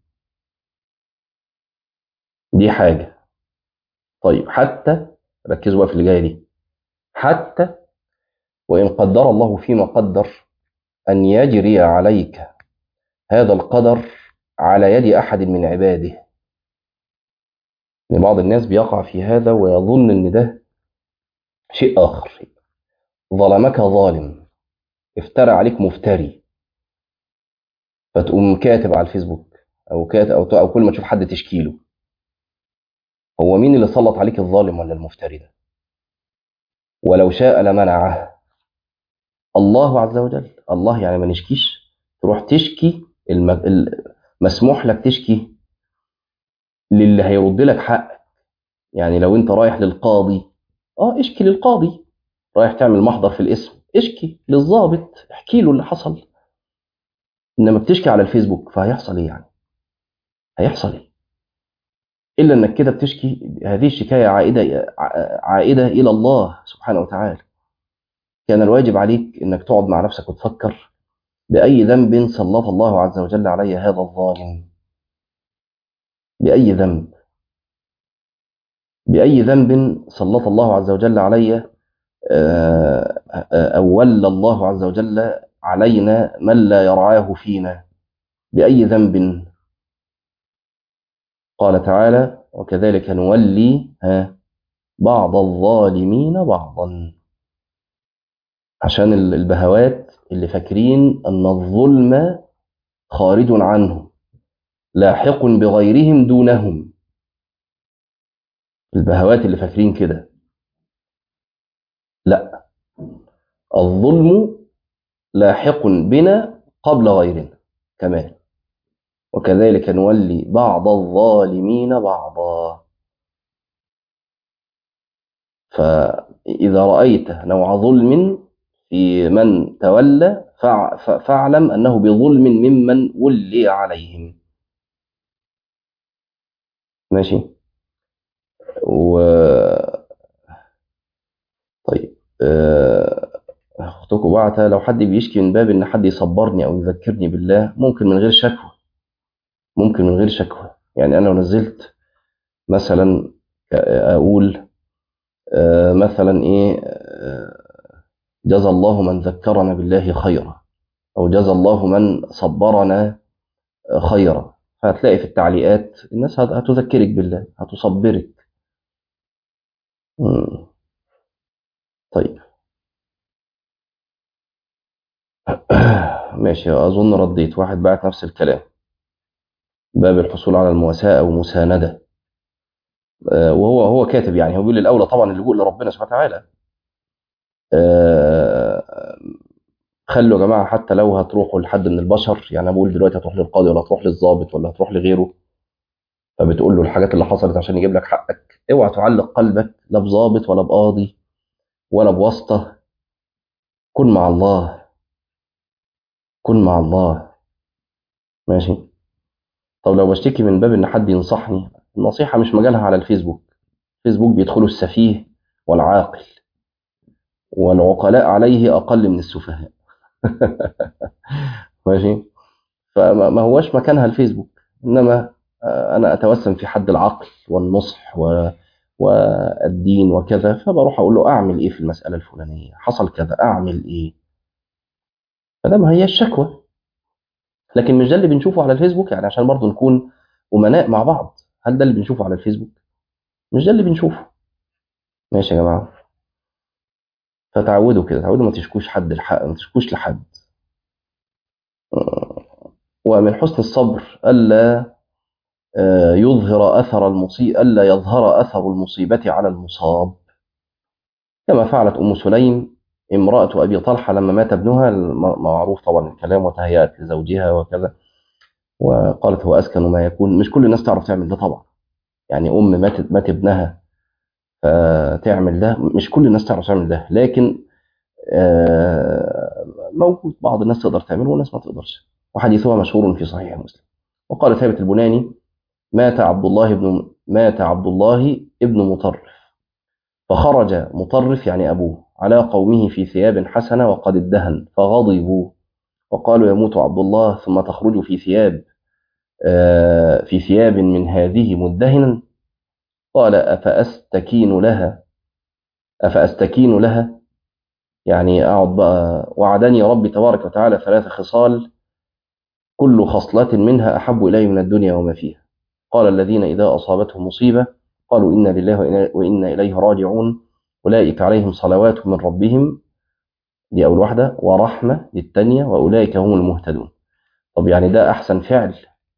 دي حاجه طيب حتى ركزوا بقى في اللي جايه دي حتى وان قدر الله فيما قدر ان يجري عليك هذا القدر على يد احد من عباده ان بعض الناس بيقع في هذا ويظن ان ده شيء اخر ظلمك ظالم افترى عليك مفتري فتقوم كاتب على الفيسبوك او كاتب او او كل ما تشوف حد تشكي له هو مين اللي سلط عليك الظالم ولا المفتري ده ولو شاء لمنعه الله عز وجل الله يعني ما نشكيش تروح تشكي الم... ال- مسموح لك تشكي للي هيرد لك حقك يعني لو انت رايح للقاضي اه اشكي للقاضي رايح تعمل محضر في الاسم اشكي للضابط احكي له اللي حصل انما بتشكي على الفيسبوك فهيحصل ايه يعني هيحصل ايه الا انك كده بتشكي هذه الشكايه عائده عائده الى الله سبحانه وتعالى كان الواجب عليك انك تقعد مع نفسك وتفكر باي ذنب سلط الله عز وجل علي هذا الظالم باي ذنب باي ذنب سلط الله عز وجل علي آه، آه، او ولى الله عز وجل علينا من لا يرعاه فينا باي ذنب قال تعالى وكذلك نولي ها بعض الظالمين بعضا عشان ال- البهوات اللي فاكرين ان الظلم خارج عنهم لاحق بغيرهم دونهم البهوات اللي فاكرين كده لا الظلم لاحق بنا قبل غيرنا كمان وكذلك نولي بعض الظالمين بعضا فإذا رأيت نوع ظلم في من تولى فع- ف- فاعلم أنه بظلم ممن ولي عليهم ماشي و طيب آه، اختكم بعت لو حد بيشكي من باب ان حد يصبرني او يذكرني بالله ممكن من غير شكوى ممكن من غير شكوى يعني انا لو نزلت مثلا اقول آه، مثلا ايه آه، جزى الله من ذكرنا بالله خيرا او جزى الله من صبرنا خيرا فهتلاقي في التعليقات الناس هت- هتذكرك بالله هتصبرك مم. طيب ماشي أظن رديت واحد بعت نفس الكلام باب الحصول على المواساة أو مساندة آه، وهو هو كاتب يعني هو بيقول الأولى طبعا اللجوء لربنا سبحانه وتعالى آه، خلوا يا جماعة حتى لو هتروحوا لحد من البشر يعني أنا بقول دلوقتي هتروح للقاضي ولا هتروح للضابط ولا هتروح لغيره فبتقول له الحاجات اللي حصلت عشان يجيب لك حقك اوعى تعلق قلبك لا بضابط ولا بقاضي ولا بواسطة كن مع الله كن مع الله ماشي طب لو بشتكي من باب ان حد ينصحني النصيحة مش مجالها على الفيسبوك الفيسبوك بيدخلوا السفيه والعاقل والعقلاء عليه أقل من السفهاء ماشي فما ما هوش مكانها الفيسبوك إنما آه، أنا أتوسم في حد العقل والنصح و... والدين وكذا فبروح أقول له أعمل إيه في المسألة الفلانية حصل كذا أعمل إيه فده ما هي الشكوى لكن مش ده اللي بنشوفه على الفيسبوك يعني عشان برضه نكون أمناء مع بعض هل ده اللي بنشوفه على الفيسبوك مش ده اللي بنشوفه ماشي يا جماعة فتعودوا كده تعودوا ما تشكوش حد الحق ما تشكوش لحد ومن حسن الصبر ألا آه، يظهر أثر المصيبة ألا يظهر أثر المصيبة على المصاب كما فعلت أم سليم امرأة أبي طلحة لما مات ابنها الم- معروف طبعا الكلام وتهيأت لزوجها وكذا وقالت هو أسكن ما يكون مش كل الناس تعرف تعمل ده طبعا يعني أم ماتت مات ابنها فتعمل ده مش كل الناس تعرف تعمل ده لكن آه، موجود بعض الناس تقدر تعمله والناس ما تقدرش وحديثها مشهور في صحيح مسلم وقال ثابت البناني مات عبد الله بن مات عبد الله ابن مطرف فخرج مطرف يعني أبوه على قومه في ثياب حسنة وقد ادهن فغضبوا وقالوا يموت عبد الله ثم تخرج في ثياب آه، في ثياب من هذه مدهنا قال أفأستكين لها أفأستكين لها يعني أقعد بقى وعدني ربي تبارك وتعالى ثلاث خصال كل خصلة منها أحب إلي من الدنيا وما فيها قال الذين إذا أصابتهم مصيبة قالوا إنا لله وإنا- وإنا إليه راجعون أولئك عليهم صلوات من ربهم دي أول واحدة ورحمة للتانية وأولئك هم المهتدون طب يعني ده أحسن فعل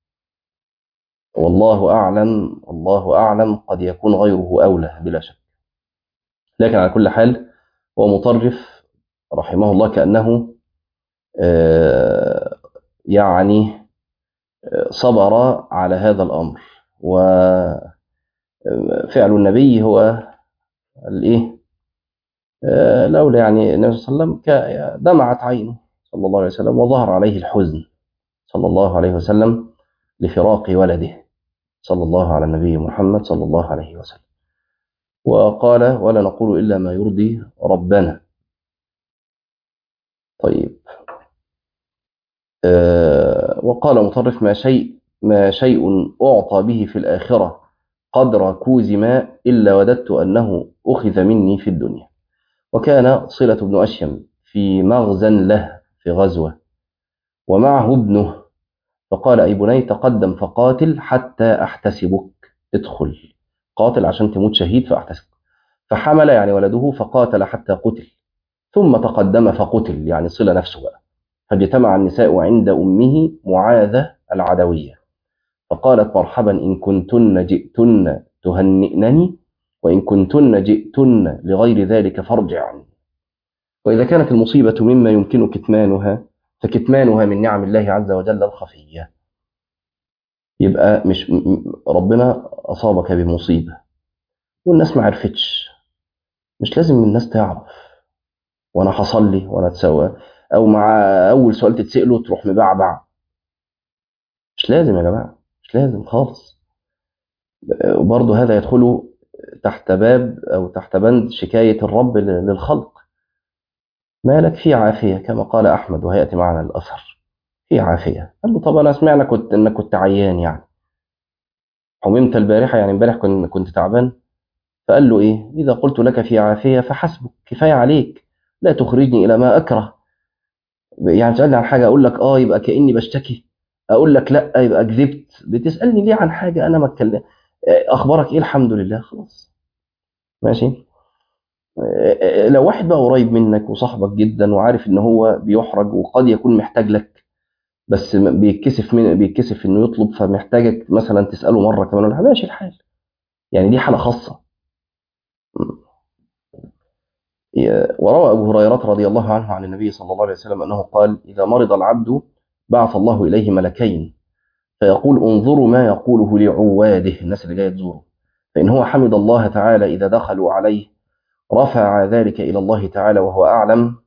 والله أعلم والله أعلم قد يكون غيره أولى بلا شك لكن على كل حال هو مطرف رحمه الله كأنه آه، يعني آه، صبر على هذا الأمر وفعل النبي هو الإيه آه، لولا يعني النبي صلى الله عليه وسلم ك- دمعت عينه صلى الله عليه وسلم وظهر عليه الحزن صلى الله عليه وسلم لفراق ولده صلى الله على النبي محمد صلى الله عليه وسلم وقال ولا نقول إلا ما يرضي ربنا طيب آه، وقال مطرف ما شيء ما شيء أعطى به في الآخرة قدر كوز ماء إلا وددت أنه أخذ مني في الدنيا وكان صلة بن أشيم في مغزى له في غزوة ومعه ابنه فقال أي بني تقدم فقاتل حتى أحتسبك ادخل قاتل عشان تموت شهيد فأحتسبك فحمل يعني ولده فقاتل حتى قتل ثم تقدم فقتل يعني صلة نفسه بقى فاجتمع النساء عند أمه معاذة العدوية فقالت مرحبا إن كنتن جئتن تهنئنني وإن كنتن جئتن لغير ذلك فارجعن وإذا كانت المصيبة مما يمكن كتمانها فكتمانها من نعم الله عز وجل الخفية يبقى مش م- م- ربنا أصابك بمصيبة والناس ما عرفتش مش لازم الناس تعرف وانا حصل لي وانا اتسوى او مع اول سؤال تتساله تروح مبعبع مش لازم يا جماعه مش لازم خالص وبرضه هذا يدخل تحت باب او تحت بند شكايه الرب ل- للخلق مالك في عافيه كما قال احمد وهياتي معنا الاثر في عافيه قال له طب انا سمعنا كنت انك كنت عيان يعني حممت البارحه يعني امبارح كنت كنت تعبان فقال له ايه اذا قلت لك في عافيه فحسبك كفايه عليك لا تخرجني الى ما اكره يعني تسالني عن حاجه اقول لك اه يبقى كاني بشتكي اقول لك لا يبقى كذبت بتسالني ليه عن حاجه انا ما اتكلم اخبارك ايه الحمد لله خلاص ماشي آه، لو واحد بقى قريب منك وصاحبك جدا وعارف ان هو بيحرج وقد يكون محتاج لك بس م- بيتكسف من بيتكسف انه يطلب فمحتاجك مثلا تساله مره كمان ولا حاجة، ماشي الحال يعني دي حاله خاصه وروى أبو هريرة رضي الله عنه عن النبي صلى الله عليه وسلم أنه قال إذا مرض العبد بعث الله إليه ملكين فيقول انظروا ما يقوله لعواده الناس اللي جاية تزوره فإن هو حمد الله تعالى إذا دخلوا عليه رفع ذلك إلى الله تعالى وهو أعلم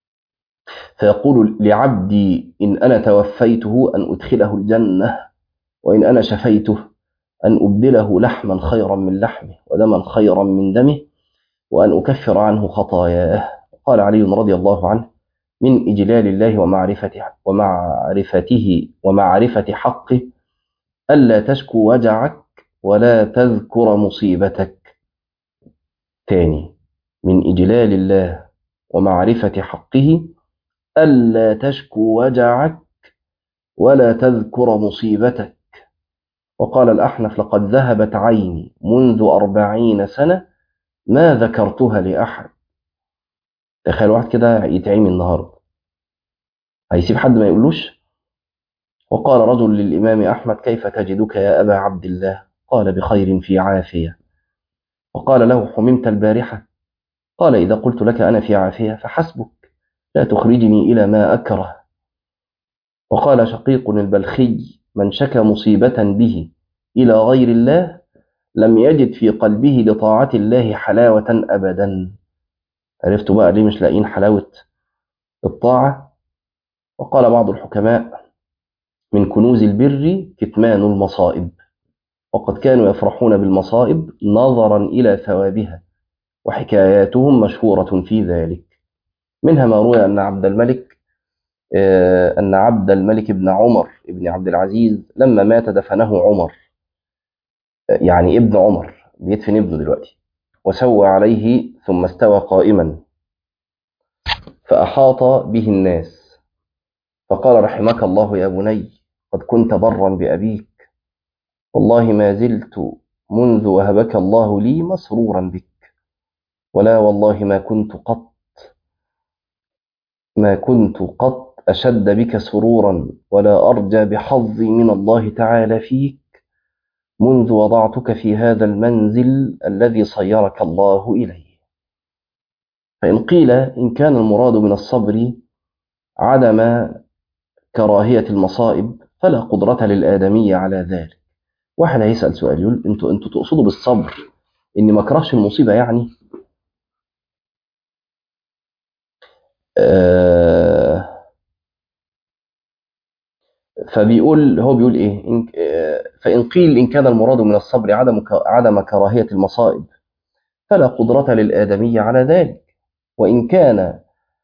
فيقول لعبدي إن أنا توفيته أن أدخله الجنة وإن أنا شفيته أن أبدله لحما خيرا من لحمه ودما خيرا من دمه وأن أكفر عنه خطاياه قال علي رضي الله عنه من إجلال الله ومعرفته ومعرفته ومعرفة حقه ألا تشكو وجعك ولا تذكر مصيبتك تاني من إجلال الله ومعرفة حقه ألا تشكو وجعك ولا تذكر مصيبتك وقال الأحنف لقد ذهبت عيني منذ أربعين سنة ما ذكرتها لأحد تخيل واحد كده يتعمي النهاردة هيسيب حد ما يقولوش وقال رجل للإمام أحمد كيف تجدك يا أبا عبد الله قال بخير في عافية وقال له حممت البارحة قال إذا قلت لك أنا في عافية فحسبك لا تخرجني إلى ما أكره وقال شقيق البلخي من شكى مصيبة به إلى غير الله لم يجد في قلبه لطاعة الله حلاوة أبدا عرفتوا بقى ليه مش لاقيين حلاوة الطاعة وقال بعض الحكماء من كنوز البر كتمان المصائب وقد كانوا يفرحون بالمصائب نظرا إلى ثوابها وحكاياتهم مشهورة في ذلك منها ما روي أن عبد الملك أن عبد الملك بن عمر بن عبد العزيز لما مات دفنه عمر يعني ابن عمر بيدفن ابنه دلوقتي وسوى عليه ثم استوى قائما فأحاط به الناس فقال رحمك الله يا بني قد كنت برا بأبيك والله ما زلت منذ وهبك الله لي مسرورا بك ولا والله ما كنت قط ما كنت قط أشد بك سرورا ولا أرجى بحظي من الله تعالى فيك منذ وضعتك في هذا المنزل الذي صيرك الله إليه فإن قيل إن كان المراد من الصبر عدم كراهية المصائب فلا قدرة للآدمية على ذلك واحد هيسأل سؤال يقول انتوا انتوا تقصدوا بالصبر اني ما اكرهش المصيبة يعني آه فبيقول هو بيقول ايه إن آه فإن قيل إن كان المراد من الصبر عدم عدم كراهية المصائب فلا قدرة للآدمية على ذلك وإن كان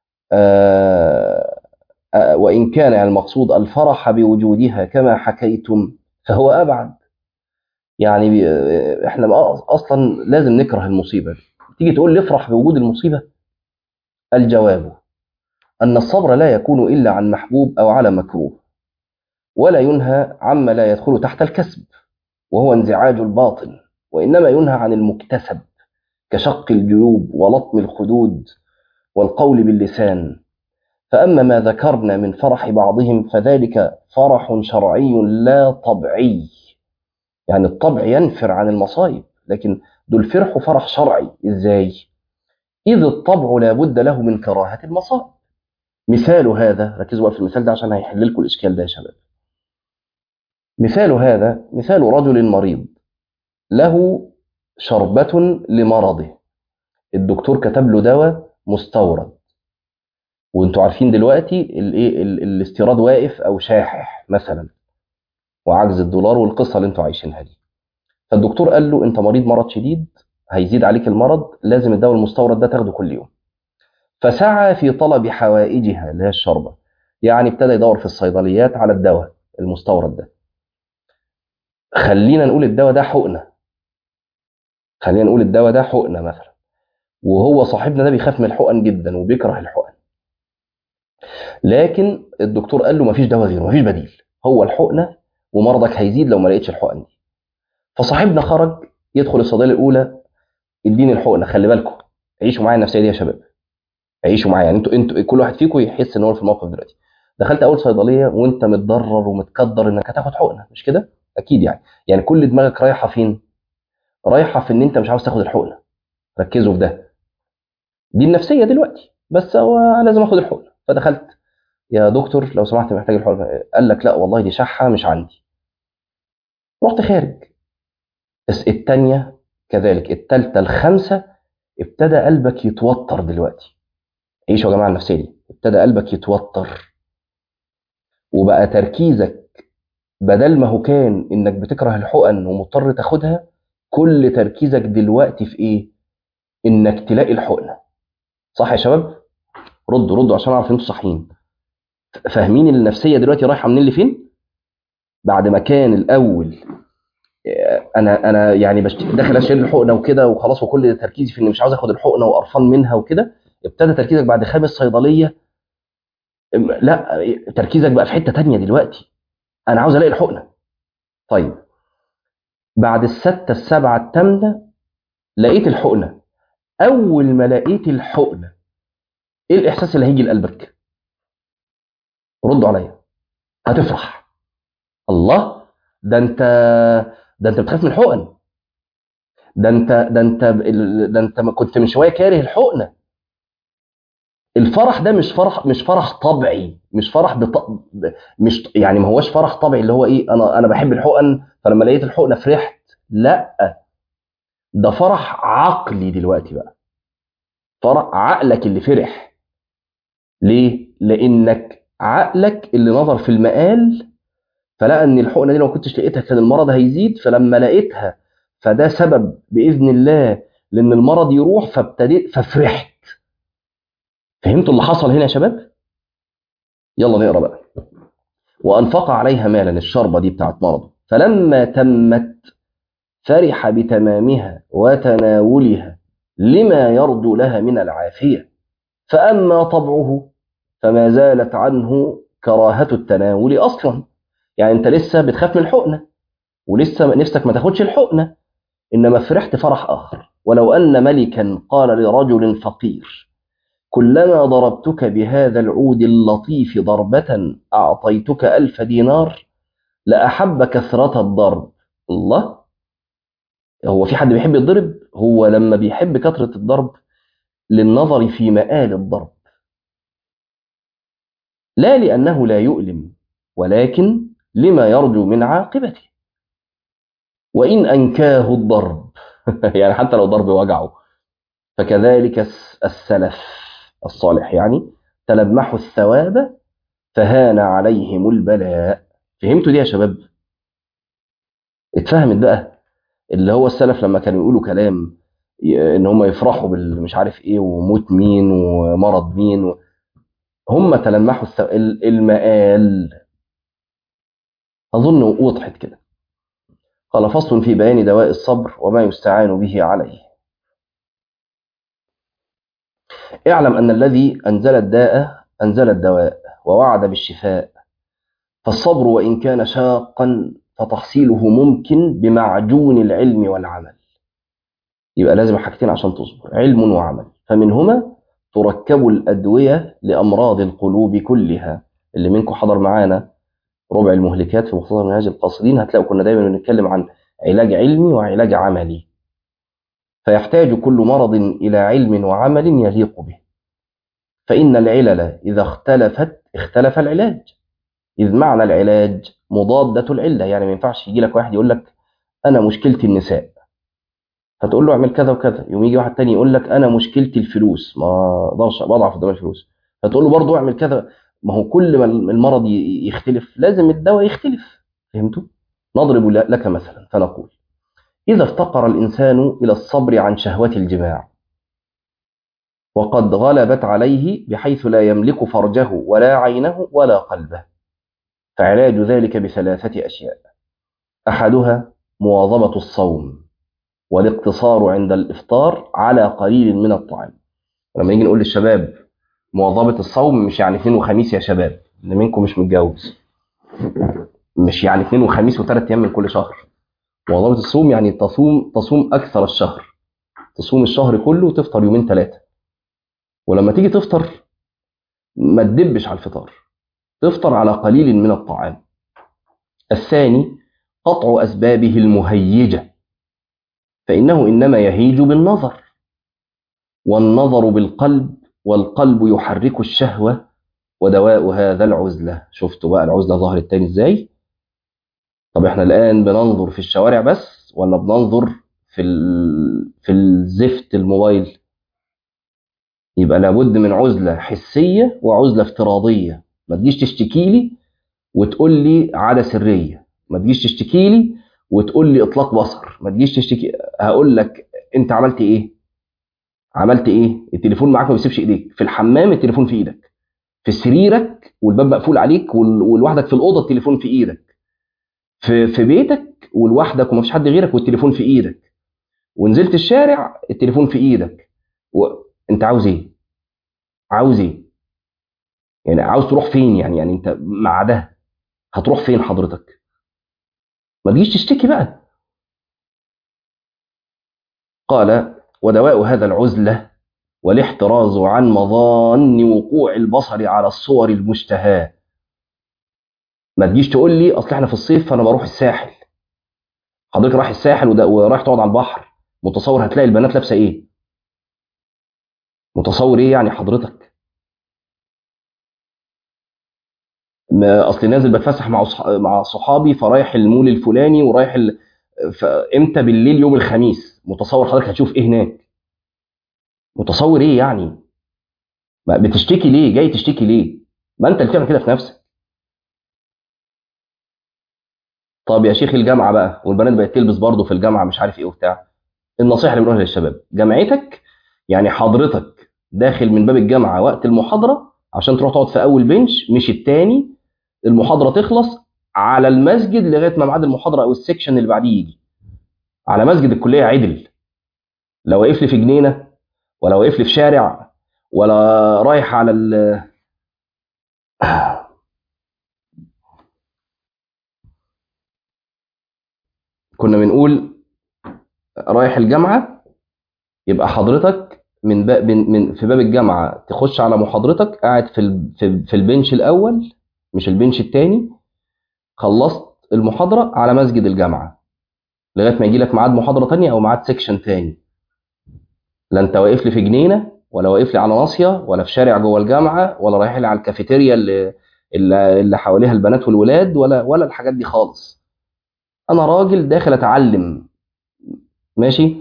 آه وإن كان المقصود الفرح بوجودها كما حكيتم فهو أبعد يعني احنا اصلا لازم نكره المصيبه تيجي تقول لي افرح بوجود المصيبه الجواب ان الصبر لا يكون الا عن محبوب او على مكروه ولا ينهى عما لا يدخل تحت الكسب وهو انزعاج الباطن وانما ينهى عن المكتسب كشق الجيوب ولطم الخدود والقول باللسان فاما ما ذكرنا من فرح بعضهم فذلك فرح شرعي لا طبعي يعني الطبع ينفر عن المصائب لكن دول فرحوا فرح شرعي ازاي اذ الطبع لا بد له من كراهه المصائب مثال هذا ركزوا بقى في المثال ده عشان هيحل لكم الاشكال ده يا شباب مثال هذا مثال رجل مريض له شربة لمرضه الدكتور كتب له دواء مستورد وانتوا عارفين دلوقتي الايه الاستيراد واقف او شاحح مثلا وعجز الدولار والقصه اللي انتوا عايشينها دي فالدكتور قال له انت مريض مرض شديد هيزيد عليك المرض لازم الدواء المستورد ده تاخده كل يوم فسعى في طلب حوائجها اللي هي الشربه يعني ابتدى يدور في الصيدليات على الدواء المستورد ده خلينا نقول الدواء ده حقنه خلينا نقول الدواء ده حقنه مثلا وهو صاحبنا ده بيخاف من الحقن جدا وبيكره الحقن لكن الدكتور قال له مفيش دواء غيره مفيش بديل هو الحقنه ومرضك هيزيد لو ما لقيتش الحقن دي فصاحبنا خرج يدخل الصيدليه الاولى اديني الحقنه خلي بالكم عيشوا معايا النفسيه دي يا شباب عيشوا معايا يعني انتوا انتوا كل واحد فيكم يحس ان هو في الموقف دلوقتي دخلت اول صيدليه وانت متضرر ومتكدر انك هتاخد حقنه مش كده اكيد يعني يعني كل دماغك رايحه فين رايحه في ان انت مش عاوز تاخد الحقنه ركزوا في ده دي النفسيه دلوقتي بس هو لازم اخد الحقنه فدخلت يا دكتور لو سمحت محتاج الحقنه قال لك لا والله دي شحه مش عندي رحت خارج بس الثانيه كذلك الثالثه الخامسه ابتدى قلبك يتوتر دلوقتي عيشوا يا جماعه النفسيه دي ابتدى قلبك يتوتر وبقى تركيزك بدل ما هو كان انك بتكره الحقن ومضطر تاخدها كل تركيزك دلوقتي في ايه انك تلاقي الحقنه صح يا شباب ردوا ردوا عشان اعرف انتوا صحيين فاهمين النفسيه دلوقتي رايحه منين لفين بعد ما كان الاول آه، انا انا يعني بشت... داخل اشيل الحقنه وكده وخلاص وكل تركيزي في اني مش عاوز اخد الحقنه وقرفان منها وكده ابتدى تركيزك بعد خامس صيدليه ام- لا تركيزك بقى في حته تانية دلوقتي انا عاوز الاقي الحقنه طيب بعد الستة السبعة الثامنة لقيت الحقنة أول ما لقيت الحقنة إيه الإحساس اللي هيجي لقلبك؟ ردوا عليا هتفرح الله ده أنت ده أنت بتخاف من الحقن ده أنت ده أنت ده أنت ما كنت من شوية كاره الحقنة الفرح ده مش فرح مش فرح طبيعي مش فرح بط... ب- مش يعني ما هوش فرح طبيعي اللي هو ايه انا انا بحب الحقن فلما لقيت الحقنه فرحت لا ده فرح عقلي دلوقتي بقى فرح عقلك اللي فرح ليه؟ لانك عقلك اللي نظر في المقال فلقى ان الحقنه دي لو ما كنتش لقيتها كان المرض هيزيد فلما لقيتها فده سبب باذن الله لان المرض يروح فابتديت ففرحت فهمتوا اللي حصل هنا يا شباب؟ يلا نقرا بقى وانفق عليها مالا الشربه دي بتاعت مرضه فلما تمت فرح بتمامها وتناولها لما يرجو لها من العافيه فاما طبعه فما زالت عنه كراهه التناول اصلا يعني انت لسه بتخاف من الحقنه ولسه نفسك ما تاخدش الحقنه انما فرحت فرح اخر ولو ان ملكا قال لرجل فقير كلما ضربتك بهذا العود اللطيف ضربة أعطيتك ألف دينار لأحب كثرة الضرب الله هو في حد بيحب يضرب هو لما بيحب كثرة الضرب للنظر في مآل الضرب لا لأنه لا يؤلم ولكن لما يرجو من عاقبته وإن أنكاه الضرب يعني حتى لو ضرب وجعه فكذلك السلف الصالح يعني تلمحوا الثواب فهان عليهم البلاء فهمتوا دي يا شباب اتفهمت بقى اللي هو السلف لما كانوا يقولوا كلام ي- ان هم يفرحوا بالمش عارف ايه وموت مين ومرض مين و... هم تلمحوا الثو... ال- المآل اظن وضحت كده قال فصل في بيان دواء الصبر وما يستعان به عليه اعلم أن الذي أنزل الداء أنزل الدواء ووعد بالشفاء فالصبر وإن كان شاقا فتحصيله ممكن بمعجون العلم والعمل يبقى لازم حاجتين عشان تصبر علم وعمل فمنهما تركب الأدوية لأمراض القلوب كلها اللي منكم حضر معانا ربع المهلكات في مختصر منهاج القاصدين هتلاقوا كنا دايما بنتكلم عن علاج علمي وعلاج عملي فيحتاج كل مرض إلى علم وعمل يليق به فإن العلل إذا اختلفت اختلف العلاج إذ معنى العلاج مضادة العلة يعني ما ينفعش يجي لك واحد يقول لك أنا مشكلتي النساء فتقول له اعمل كذا وكذا يوم يجي واحد تاني يقول لك أنا مشكلتي الفلوس ما اقدرش بضعف قدام الفلوس فتقول له برضه اعمل كذا ما هو كل ما المرض ي- يختلف لازم الدواء يختلف فهمتوا؟ نضرب لك مثلا فنقول إذا افتقر الإنسان إلى الصبر عن شهوة الجماع وقد غلبت عليه بحيث لا يملك فرجه ولا عينه ولا قلبه فعلاج ذلك بثلاثة أشياء أحدها مواظبة الصوم والاقتصار عند الإفطار على قليل من الطعام لما نيجي نقول للشباب مواظبة الصوم مش يعني اثنين وخميس يا شباب اللي منكم مش متجوز مش يعني اثنين وخميس وثلاث أيام من كل شهر مواظبة الصوم يعني تصوم تصوم أكثر الشهر تصوم الشهر كله وتفطر يومين ثلاثة ولما تيجي تفطر ما تدبش على الفطار تفطر على قليل من الطعام الثاني قطع أسبابه المهيجة فإنه إنما يهيج بالنظر والنظر بالقلب والقلب يحرك الشهوة ودواء هذا العزلة شفتوا بقى العزلة ظهرت تاني ازاي طب احنا الآن بننظر في الشوارع بس ولا بننظر في ال... في الزفت الموبايل يبقى لابد من عزلة حسية وعزلة افتراضية ما تجيش تشتكي لي وتقول لي عادة سرية ما تجيش تشتكي لي وتقول لي اطلاق بصر ما تجيش تشتكي هقول لك انت عملت ايه عملت ايه التليفون معاك ما بيسيبش ايديك في الحمام التليفون في ايدك في سريرك والباب مقفول عليك وال- ولوحدك في الاوضه التليفون في ايدك في في بيتك ولوحدك ومفيش حد غيرك والتليفون في ايدك ونزلت الشارع التليفون في ايدك وانت عاوز ايه عاوز ايه يعني عاوز تروح فين يعني يعني انت مع ده هتروح فين حضرتك ما تجيش تشتكي بقى قال ودواء هذا العزلة والاحتراز عن مظان وقوع البصر على الصور المشتهاة ما تجيش تقول لي اصل احنا في الصيف فانا بروح الساحل حضرتك رايح الساحل وده- ورايح تقعد على البحر متصور هتلاقي البنات لابسه ايه متصور ايه يعني حضرتك ما اصل نازل بتفسح مع صح- مع صحابي فرايح المول الفلاني ورايح ال... فامتى بالليل يوم الخميس متصور حضرتك هتشوف ايه هناك متصور ايه يعني ما بتشتكي ليه جاي تشتكي ليه ما انت اللي بتعمل كده في نفسك طب يا شيخ الجامعه بقى والبنات بقت تلبس برضه في الجامعه مش عارف ايه وبتاع النصيحه اللي بنقولها للشباب جامعتك يعني حضرتك داخل من باب الجامعه وقت المحاضره عشان تروح تقعد في اول بنش مش التاني المحاضره تخلص على المسجد لغايه ما ميعاد المحاضره او السكشن اللي بعديه يجي على مسجد الكليه عدل لا واقف لي في جنينه ولا واقف لي في شارع ولا رايح على ال كنا بنقول رايح الجامعه يبقى حضرتك من باب من من- في باب الجامعه تخش على محاضرتك قاعد في ال- في في البنش الاول مش البنش الثاني خلصت المحاضره على مسجد الجامعه لغايه ما يجي لك ميعاد محاضره ثانيه او ميعاد سيكشن ثاني لا انت واقف لي في جنينه ولا واقف لي على ناصيه ولا في شارع جوه الجامعه ولا رايح لي على الكافيتيريا اللي اللي اللي حواليها البنات والولاد ولا ولا الحاجات دي خالص انا راجل داخل اتعلم ماشي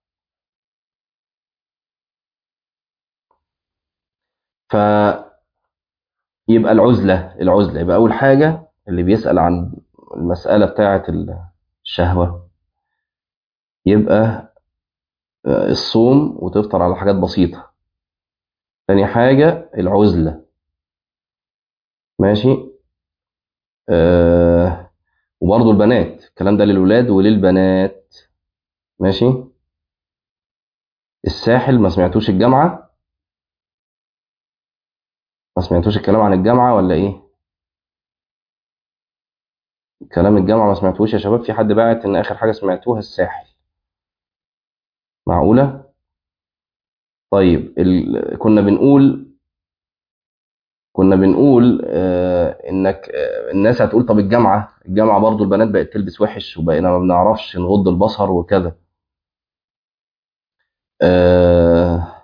ف يبقى العزله العزله يبقى اول حاجه اللي بيسال عن المساله بتاعه الشهوه يبقى الصوم وتفطر على حاجات بسيطه تاني حاجه العزله ماشي آه وبرضه البنات الكلام ده للولاد وللبنات ماشي الساحل ما سمعتوش الجامعة ما سمعتوش الكلام عن الجامعة ولا ايه كلام الجامعة ما سمعتوش يا شباب في حد باعت ان اخر حاجة سمعتوها الساحل معقولة طيب ال... كنا بنقول كنا بنقول آه انك آه الناس هتقول طب الجامعة الجامعة برضو البنات بقت تلبس وحش وبقينا ما بنعرفش نغض البصر وكذا آه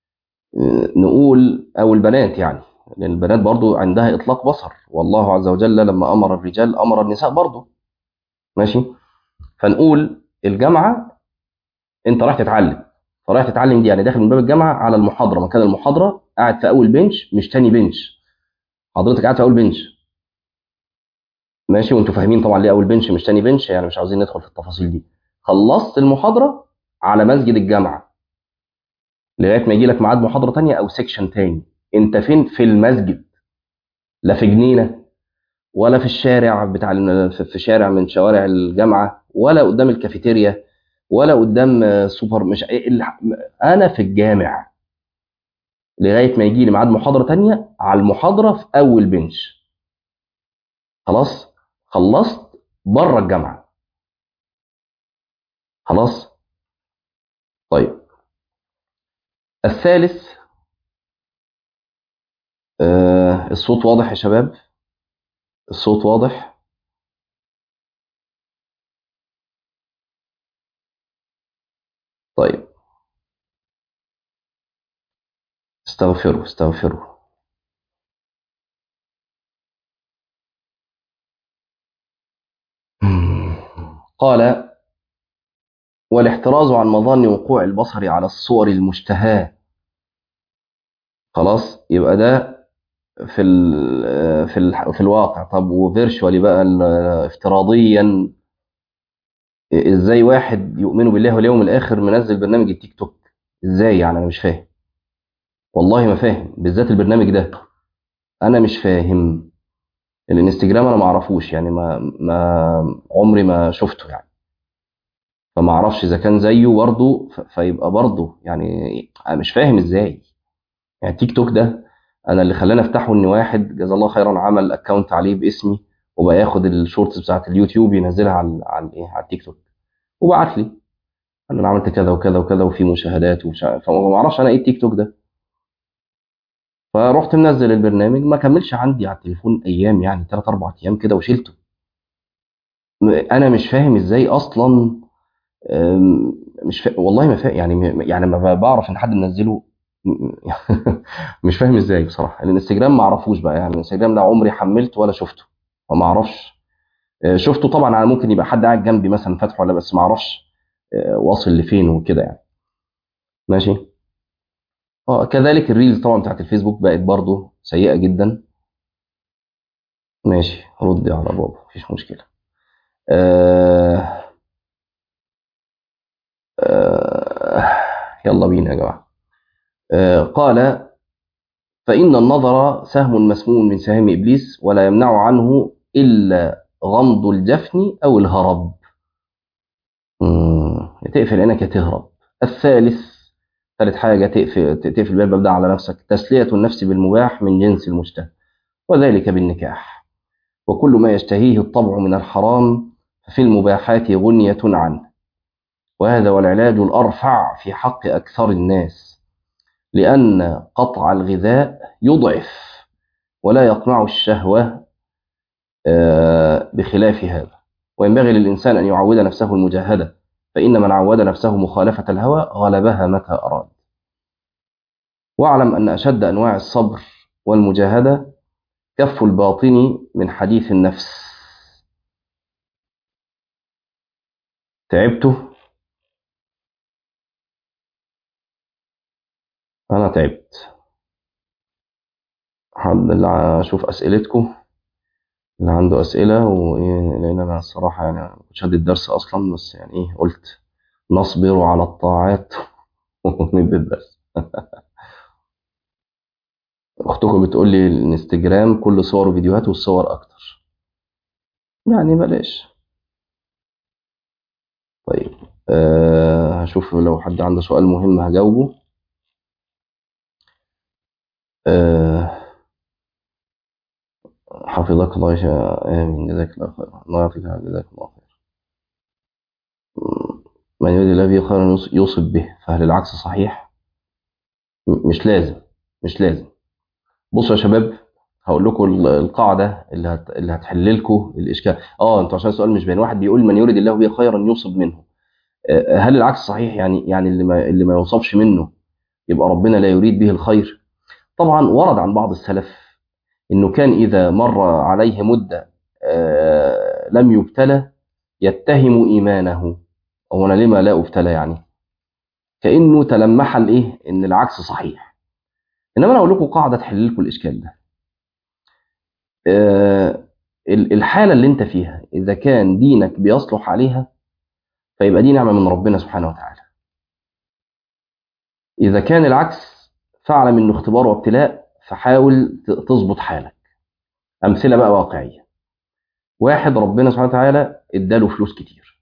نقول او البنات يعني لان البنات برضو عندها اطلاق بصر والله عز وجل لما امر الرجال امر النساء برضو ماشي فنقول الجامعه انت رايح تتعلم فرايح تتعلم دي يعني داخل من باب الجامعه على المحاضره مكان المحاضره قاعد في اول بنش مش تاني بنش حضرتك قاعد في اول بنش ماشي وانتوا فاهمين طبعا ليه اول بنش مش تاني بنش يعني مش عاوزين ندخل في التفاصيل دي خلصت المحاضره على مسجد الجامعه لغايه ما يجي لك ميعاد محاضره تانية او سيكشن تاني انت فين في المسجد لا في جنينه ولا في الشارع بتاع الم- في في شارع من شوارع الجامعه ولا قدام الكافيتيريا ولا قدام آه، سوبر مش إيه اللي- انا في الجامع لغايه ما يجي لي ميعاد محاضره تانية على المحاضره في اول بنش خلاص خلصت بره الجامعه خلاص طيب الثالث آه الصوت واضح يا شباب الصوت واضح طيب استغفروا استغفروا قال والاحتراز عن مظان وقوع البصر على الصور المشتهاة خلاص يبقى ده في ال في ال في الواقع طب وفيرشوالي بقى ال- افتراضيا ازاي واحد يؤمن بالله واليوم الاخر منزل برنامج التيك توك ازاي يعني انا مش فاهم والله ما فاهم بالذات البرنامج ده انا مش فاهم الانستجرام انا ما اعرفوش يعني ما ما عمري ما شفته يعني فما اعرفش اذا كان زيه برضه ف- فيبقى برضه يعني انا مش فاهم ازاي يعني التيك توك ده انا اللي خلاني افتحه ان واحد جزاه الله خيرا عمل اكونت عليه باسمي وبقى ياخد الشورتس بتاعت اليوتيوب ينزلها على على ايه على التيك توك وبعت لي قال لي انا عملت كذا وكذا وكذا وفي مشاهدات ومش عارف فما اعرفش انا ايه التيك توك ده فرحت منزل البرنامج ما كملش عندي على التليفون ايام يعني 3 4 ايام كده وشلته م- انا مش فاهم ازاي اصلا أم، مش فا... والله ما فاهم يعني م- يعني ما بعرف ان حد منزله م- مش فاهم ازاي بصراحه الانستجرام ما اعرفوش بقى يعني الانستجرام ده عمري حملته ولا شفته فما اعرفش آه، شفته طبعا على ممكن يبقى حد قاعد جنبي مثلا فاتحه ولا بس ما اعرفش آه، واصل لفين وكده يعني ماشي اه كذلك الريلز طبعا بتاعت الفيسبوك بقت برضه سيئه جدا ماشي ردي على بابا مفيش مشكله آه آه يلا بينا يا جماعه آه قال فإن النظر سهم مسموم من سهام إبليس ولا يمنع عنه إلا غمض الجفن أو الهرب مم. يا تقفل عينك يا تهرب الثالث ثالث حاجة تقفل تقفل باب الباب ده على نفسك تسلية النفس بالمباح من جنس المشتهى وذلك بالنكاح وكل ما يشتهيه الطبع من الحرام ففي المباحات غنية عنه وهذا والعلاج الأرفع في حق أكثر الناس لأن قطع الغذاء يضعف ولا يقمع الشهوة آه، بخلاف هذا وينبغي للإنسان أن يعود نفسه المجاهدة فإن من عود نفسه مخالفة الهوى غلبها متى أراد واعلم أن أشد أنواع الصبر والمجاهدة كف الباطن من حديث النفس تعبت أنا تعبت حد اللي أشوف أسئلتكم اللي عنده أسئلة وإيه لأن أنا الصراحة يعني ما كنتش هدي الدرس أصلا بس يعني إيه قلت نصبر على الطاعات وندي الدرس أختكم بتقول لي الانستجرام كل صور وفيديوهات والصور أكتر يعني بلاش طيب أه هشوف لو حد عنده سؤال مهم هجاوبه أه حفظك الله يا شا- آمين جزاك الله خير الله يعطيك العافية جزاك الله خير م- من يريد الله به خيرا يص- يصب به فهل العكس صحيح؟ م- مش لازم مش لازم بصوا يا شباب هقول لكم ال- القاعدة اللي هت... اللي هتحل لكم الإشكال اه انتوا عشان السؤال مش باين واحد بيقول من يريد الله به خيرا يصب منه آه، هل العكس صحيح يعني يعني اللي ما اللي ما يصابش منه يبقى ربنا لا يريد به الخير طبعا ورد عن بعض السلف انه كان اذا مر عليه مده آه، لم يبتلى يتهم ايمانه هو انا لما لا ابتلى يعني كانه تلمح الايه ان العكس صحيح انما انا اقول لكم قاعده تحل لكم الاشكال ده آه، ال- الحاله اللي انت فيها اذا كان دينك بيصلح عليها فيبقى دي نعمه من ربنا سبحانه وتعالى اذا كان العكس فاعلم انه اختبار وابتلاء فحاول ت- تظبط حالك امثله بقى واقعيه واحد ربنا سبحانه وتعالى اداله فلوس كتير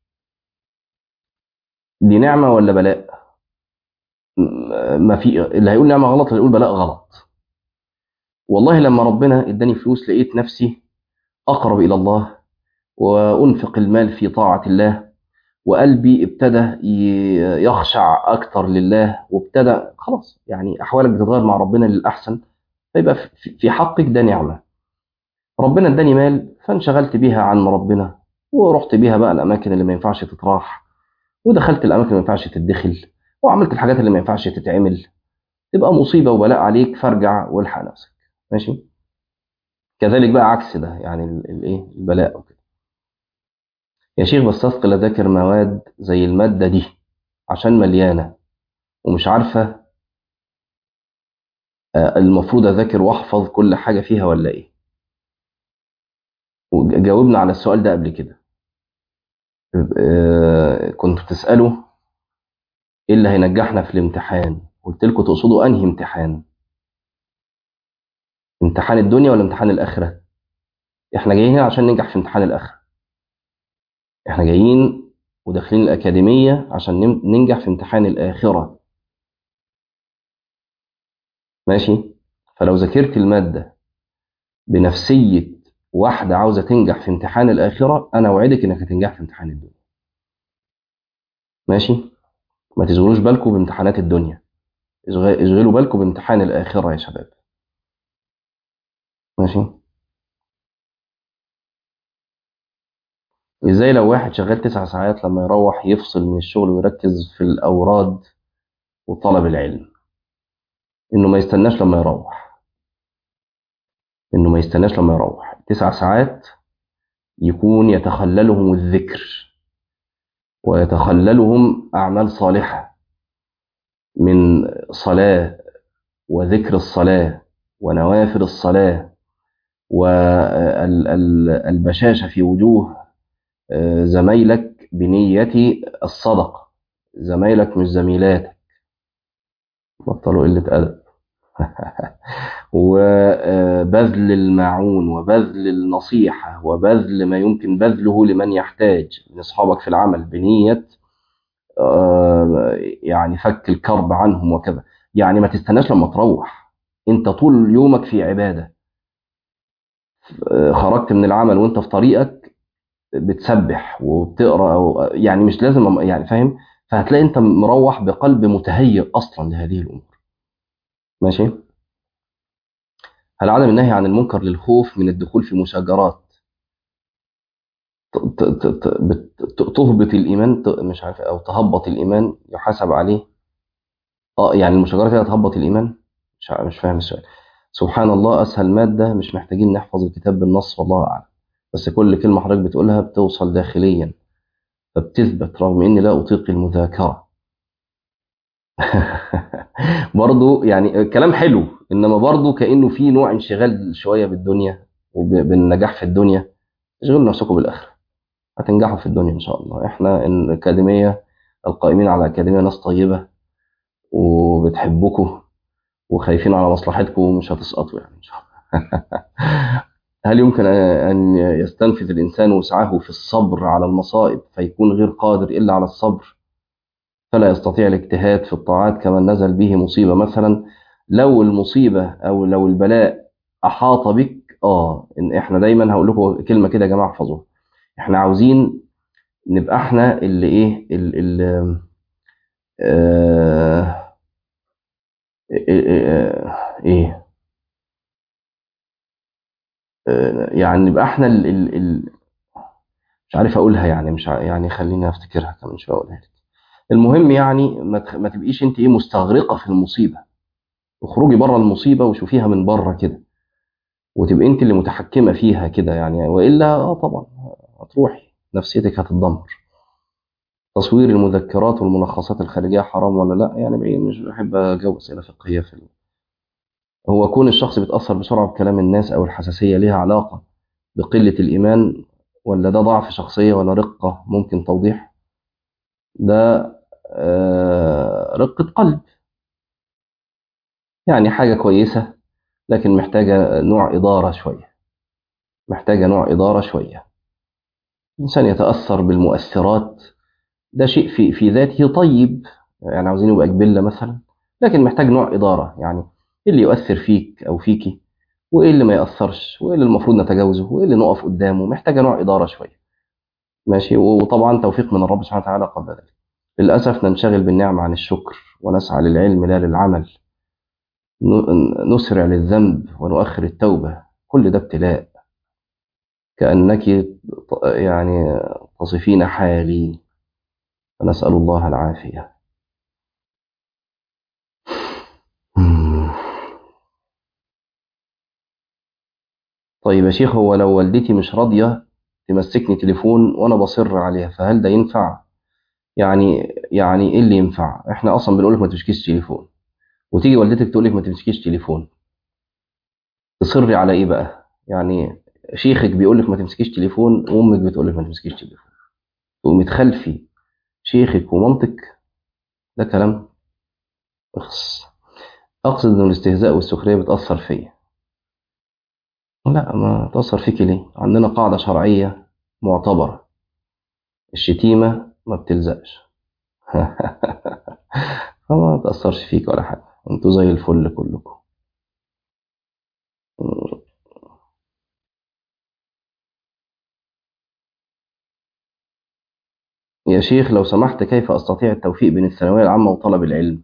دي نعمه ولا بلاء م- ما في اللي هيقول نعمه غلط اللي هيقول بلاء غلط والله لما ربنا اداني فلوس لقيت نفسي اقرب الى الله وانفق المال في طاعه الله وقلبي ابتدى ي- يخشع اكتر لله وابتدى خلاص يعني احوالك بتتغير مع ربنا للاحسن فيبقى في في حقك ده نعمه ربنا اداني مال فانشغلت بيها عن ربنا ورحت بيها بقى الاماكن اللي ما ينفعش تتراح ودخلت الاماكن اللي ما ينفعش تدخل وعملت الحاجات اللي ما ينفعش تتعمل تبقى مصيبه وبلاء عليك فارجع والحق نفسك ماشي كذلك بقى عكس ده يعني ال- الايه البلاء وكده يا شيخ بس اثقل اذاكر مواد زي الماده دي عشان مليانه ومش عارفه آه، المفروض اذاكر واحفظ كل حاجه فيها ولا ايه وجاوبنا على السؤال ده قبل كده آه، كنت بتسالوا ايه اللي هينجحنا في الامتحان قلت لكم تقصدوا انهي امتحان امتحان الدنيا ولا امتحان الاخره احنا جايين هنا عشان ننجح في امتحان الاخره احنا جايين وداخلين الاكاديميه عشان نم- ننجح في امتحان الاخره ماشي فلو ذاكرت الماده بنفسيه واحده عاوزه تنجح في امتحان الاخره انا اوعدك انك هتنجح في امتحان الدنيا ماشي ما تشغلوش بالكم بامتحانات الدنيا اشغ- اشغلوا بالكم بامتحان الاخره يا شباب ماشي ازاي لو واحد شغال تسع ساعات لما يروح يفصل من الشغل ويركز في الاوراد وطلب العلم انه ما يستناش لما يروح انه ما يستناش لما يروح تسع ساعات يكون يتخللهم الذكر ويتخللهم اعمال صالحه من صلاه وذكر الصلاه ونوافل الصلاه والبشاشه في وجوه آه، زمايلك بنيه الصدقه زمايلك مش زميلاتك بطلوا قله ادب وبذل المعون وبذل النصيحة وبذل ما يمكن بذله لمن يحتاج من أصحابك في العمل بنية آه، يعني فك الكرب عنهم وكذا يعني ما تستناش لما تروح انت طول يومك في عبادة آه، خرجت من العمل وانت في طريقك بتسبح وبتقرا أو يعني مش لازم يعني فاهم فهتلاقي انت مروح بقلب متهيئ اصلا لهذه الامور ماشي هل عدم النهي عن المنكر للخوف من الدخول في مشاجرات ت- ت- ت- ت- بت- ت- تهبط الايمان ت- مش عارف او تهبط الايمان يحاسب عليه اه يعني المشاجرات هي تهبط الايمان مش ع- مش فاهم السؤال سبحان الله اسهل ماده مش محتاجين نحفظ الكتاب بالنص والله اعلم بس كل كلمه حضرتك بتقولها بتوصل داخليا فبتثبت رغم اني لا اطيق المذاكره برضو يعني كلام حلو انما برضو كانه في نوع انشغال شويه بالدنيا وبالنجاح في الدنيا اشغلوا نفسكم بالاخره هتنجحوا في الدنيا ان شاء الله احنا الاكاديميه القائمين على الاكاديميه ناس طيبه وبتحبكم وخايفين على مصلحتكم ومش هتسقطوا يعني ان شاء الله هل يمكن ان يستنفذ الانسان وسعه في الصبر على المصائب فيكون غير قادر الا على الصبر فلا يستطيع الاجتهاد في الطاعات كما نزل به مصيبه مثلا لو المصيبه او لو البلاء احاط بك اه ان احنا دايما هقول لكم كلمه كده يا جماعه احفظوها احنا عاوزين نبقى احنا اللي ايه اللي آه ايه آه يعني نبقى احنا ال ال ال مش عارف اقولها يعني مش ع- يعني خليني افتكرها كمان شويه اقولها لك المهم يعني ما تخ- ما تبقيش انت ايه مستغرقه في المصيبه اخرجي بره المصيبه وشوفيها من بره كده وتبقي انت اللي متحكمه فيها كده يعني والا اه طبعا هتروحي نفسيتك هتتدمر تصوير المذكرات والملخصات الخارجيه حرام ولا لا يعني بقى مش بحب اجاوب اسئله فقهيه في ال- هو كون الشخص بيتاثر بسرعه بكلام الناس او الحساسيه ليها علاقه بقله الايمان ولا ده ضعف شخصيه ولا رقه ممكن توضيح ده آه، رقه قلب يعني حاجه كويسه لكن محتاجه نوع اداره شويه محتاجه نوع اداره شويه الانسان يتاثر بالمؤثرات ده شيء في في ذاته طيب يعني عاوزين يبقى جبله مثلا لكن محتاج نوع اداره يعني ايه اللي يؤثر فيك او فيكي وايه اللي ما ياثرش وايه اللي المفروض نتجاوزه وايه اللي نقف قدامه محتاجه نوع اداره شويه ماشي وطبعا توفيق من الرب سبحانه وتعالى قبل ذلك للاسف ننشغل بالنعمه عن الشكر ونسعى للعلم لا للعمل ن- نسرع للذنب ونؤخر التوبه كل ده ابتلاء كانك ط- يعني تصفين حالي فنسال الله العافيه طيب يا شيخ هو لو والدتي مش راضية تمسكني تليفون وأنا بصر عليها فهل ده ينفع؟ يعني يعني إيه اللي ينفع؟ إحنا أصلا بنقول لك ما تمسكيش تليفون وتيجي والدتك تقول لك ما تمسكيش تليفون تصري على ايه بقى يعني شيخك بيقول لك ما تمسكيش تليفون وامك بتقول لك ما تمسكيش تليفون تقومي تخلفي شيخك ومامتك ده كلام اخص اقصد ان الاستهزاء والسخريه بتاثر فيا لا ما تاثر فيك ليه عندنا قاعده شرعيه معتبره الشتيمه ما بتلزقش فما تاثرش فيك ولا حاجه انتوا زي الفل كلكم يا شيخ لو سمحت كيف استطيع التوفيق بين الثانويه العامه وطلب العلم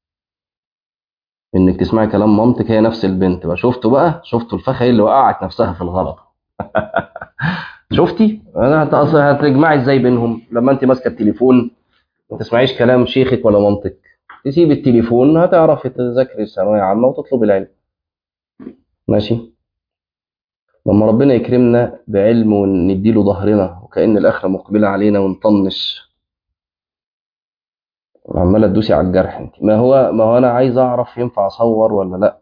انك تسمعي كلام مامتك هي نفس البنت بقى شفتوا بقى شفتوا الفخ هي اللي وقعت نفسها في الغلط شفتي انا هت- أصل هتجمعي ازاي بينهم لما انت ماسكه التليفون ما تسمعيش كلام شيخك ولا مامتك تسيب التليفون هتعرفي تذاكري الثانويه عامه وتطلبي العلم ماشي لما ربنا يكرمنا بعلم ونديله ظهرنا وكأن الآخرة مقبلة علينا ونطنش عمالة تدوسي على الجرح انت ما هو ما هو انا عايز اعرف ينفع اصور ولا لا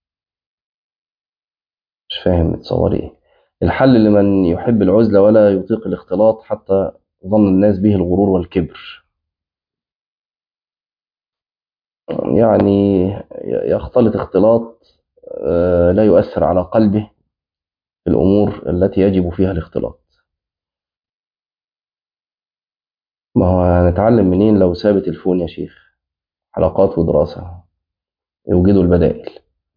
مش فاهم تصوري ايه الحل لمن يحب العزلة ولا يطيق الاختلاط حتى ظن الناس به الغرور والكبر يعني يختلط اختلاط آه، لا يؤثر على قلبه في الأمور التي يجب فيها الاختلاط ما هو هنتعلم منين لو ساب التليفون يا شيخ حلقات ودراسة يوجدوا البدائل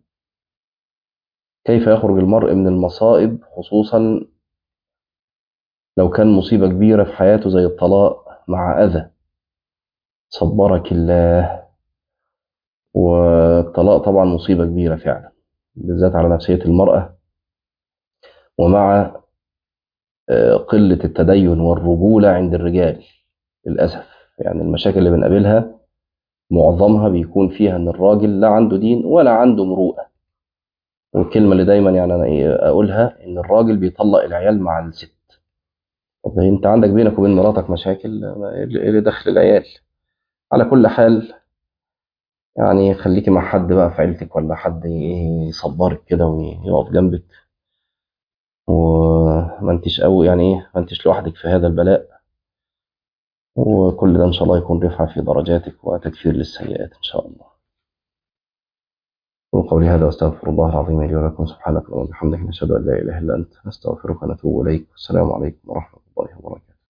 كيف يخرج المرء من المصائب خصوصا لو كان مصيبة كبيرة في حياته زي الطلاق مع أذى صبرك الله والطلاق طبعا مصيبة كبيرة فعلا بالذات على نفسية المرأة ومع آه، قلة التدين والرجولة عند الرجال للأسف يعني المشاكل اللي بنقابلها معظمها بيكون فيها إن الراجل لا عنده دين ولا عنده مروءة والكلمة اللي دايما يعني أنا إيه أقولها إن الراجل بيطلق العيال مع الست طب أنت عندك بينك وبين مراتك مشاكل إيه اللي دخل العيال على كل حال يعني خليكي مع حد بقى في عيلتك ولا حد إيه يصبرك كده ويقف جنبك وما انتش قوي يعني ايه ما انتش لوحدك في هذا البلاء وكل ده ان شاء الله يكون رفعة في درجاتك وتكفير للسيئات ان شاء الله وقولي هذا واستغفر الله العظيم لي ولكم سبحانك اللهم وبحمدك نشهد ان لا اله الا انت نستغفرك ونتوب اليك والسلام عليكم ورحمه الله وبركاته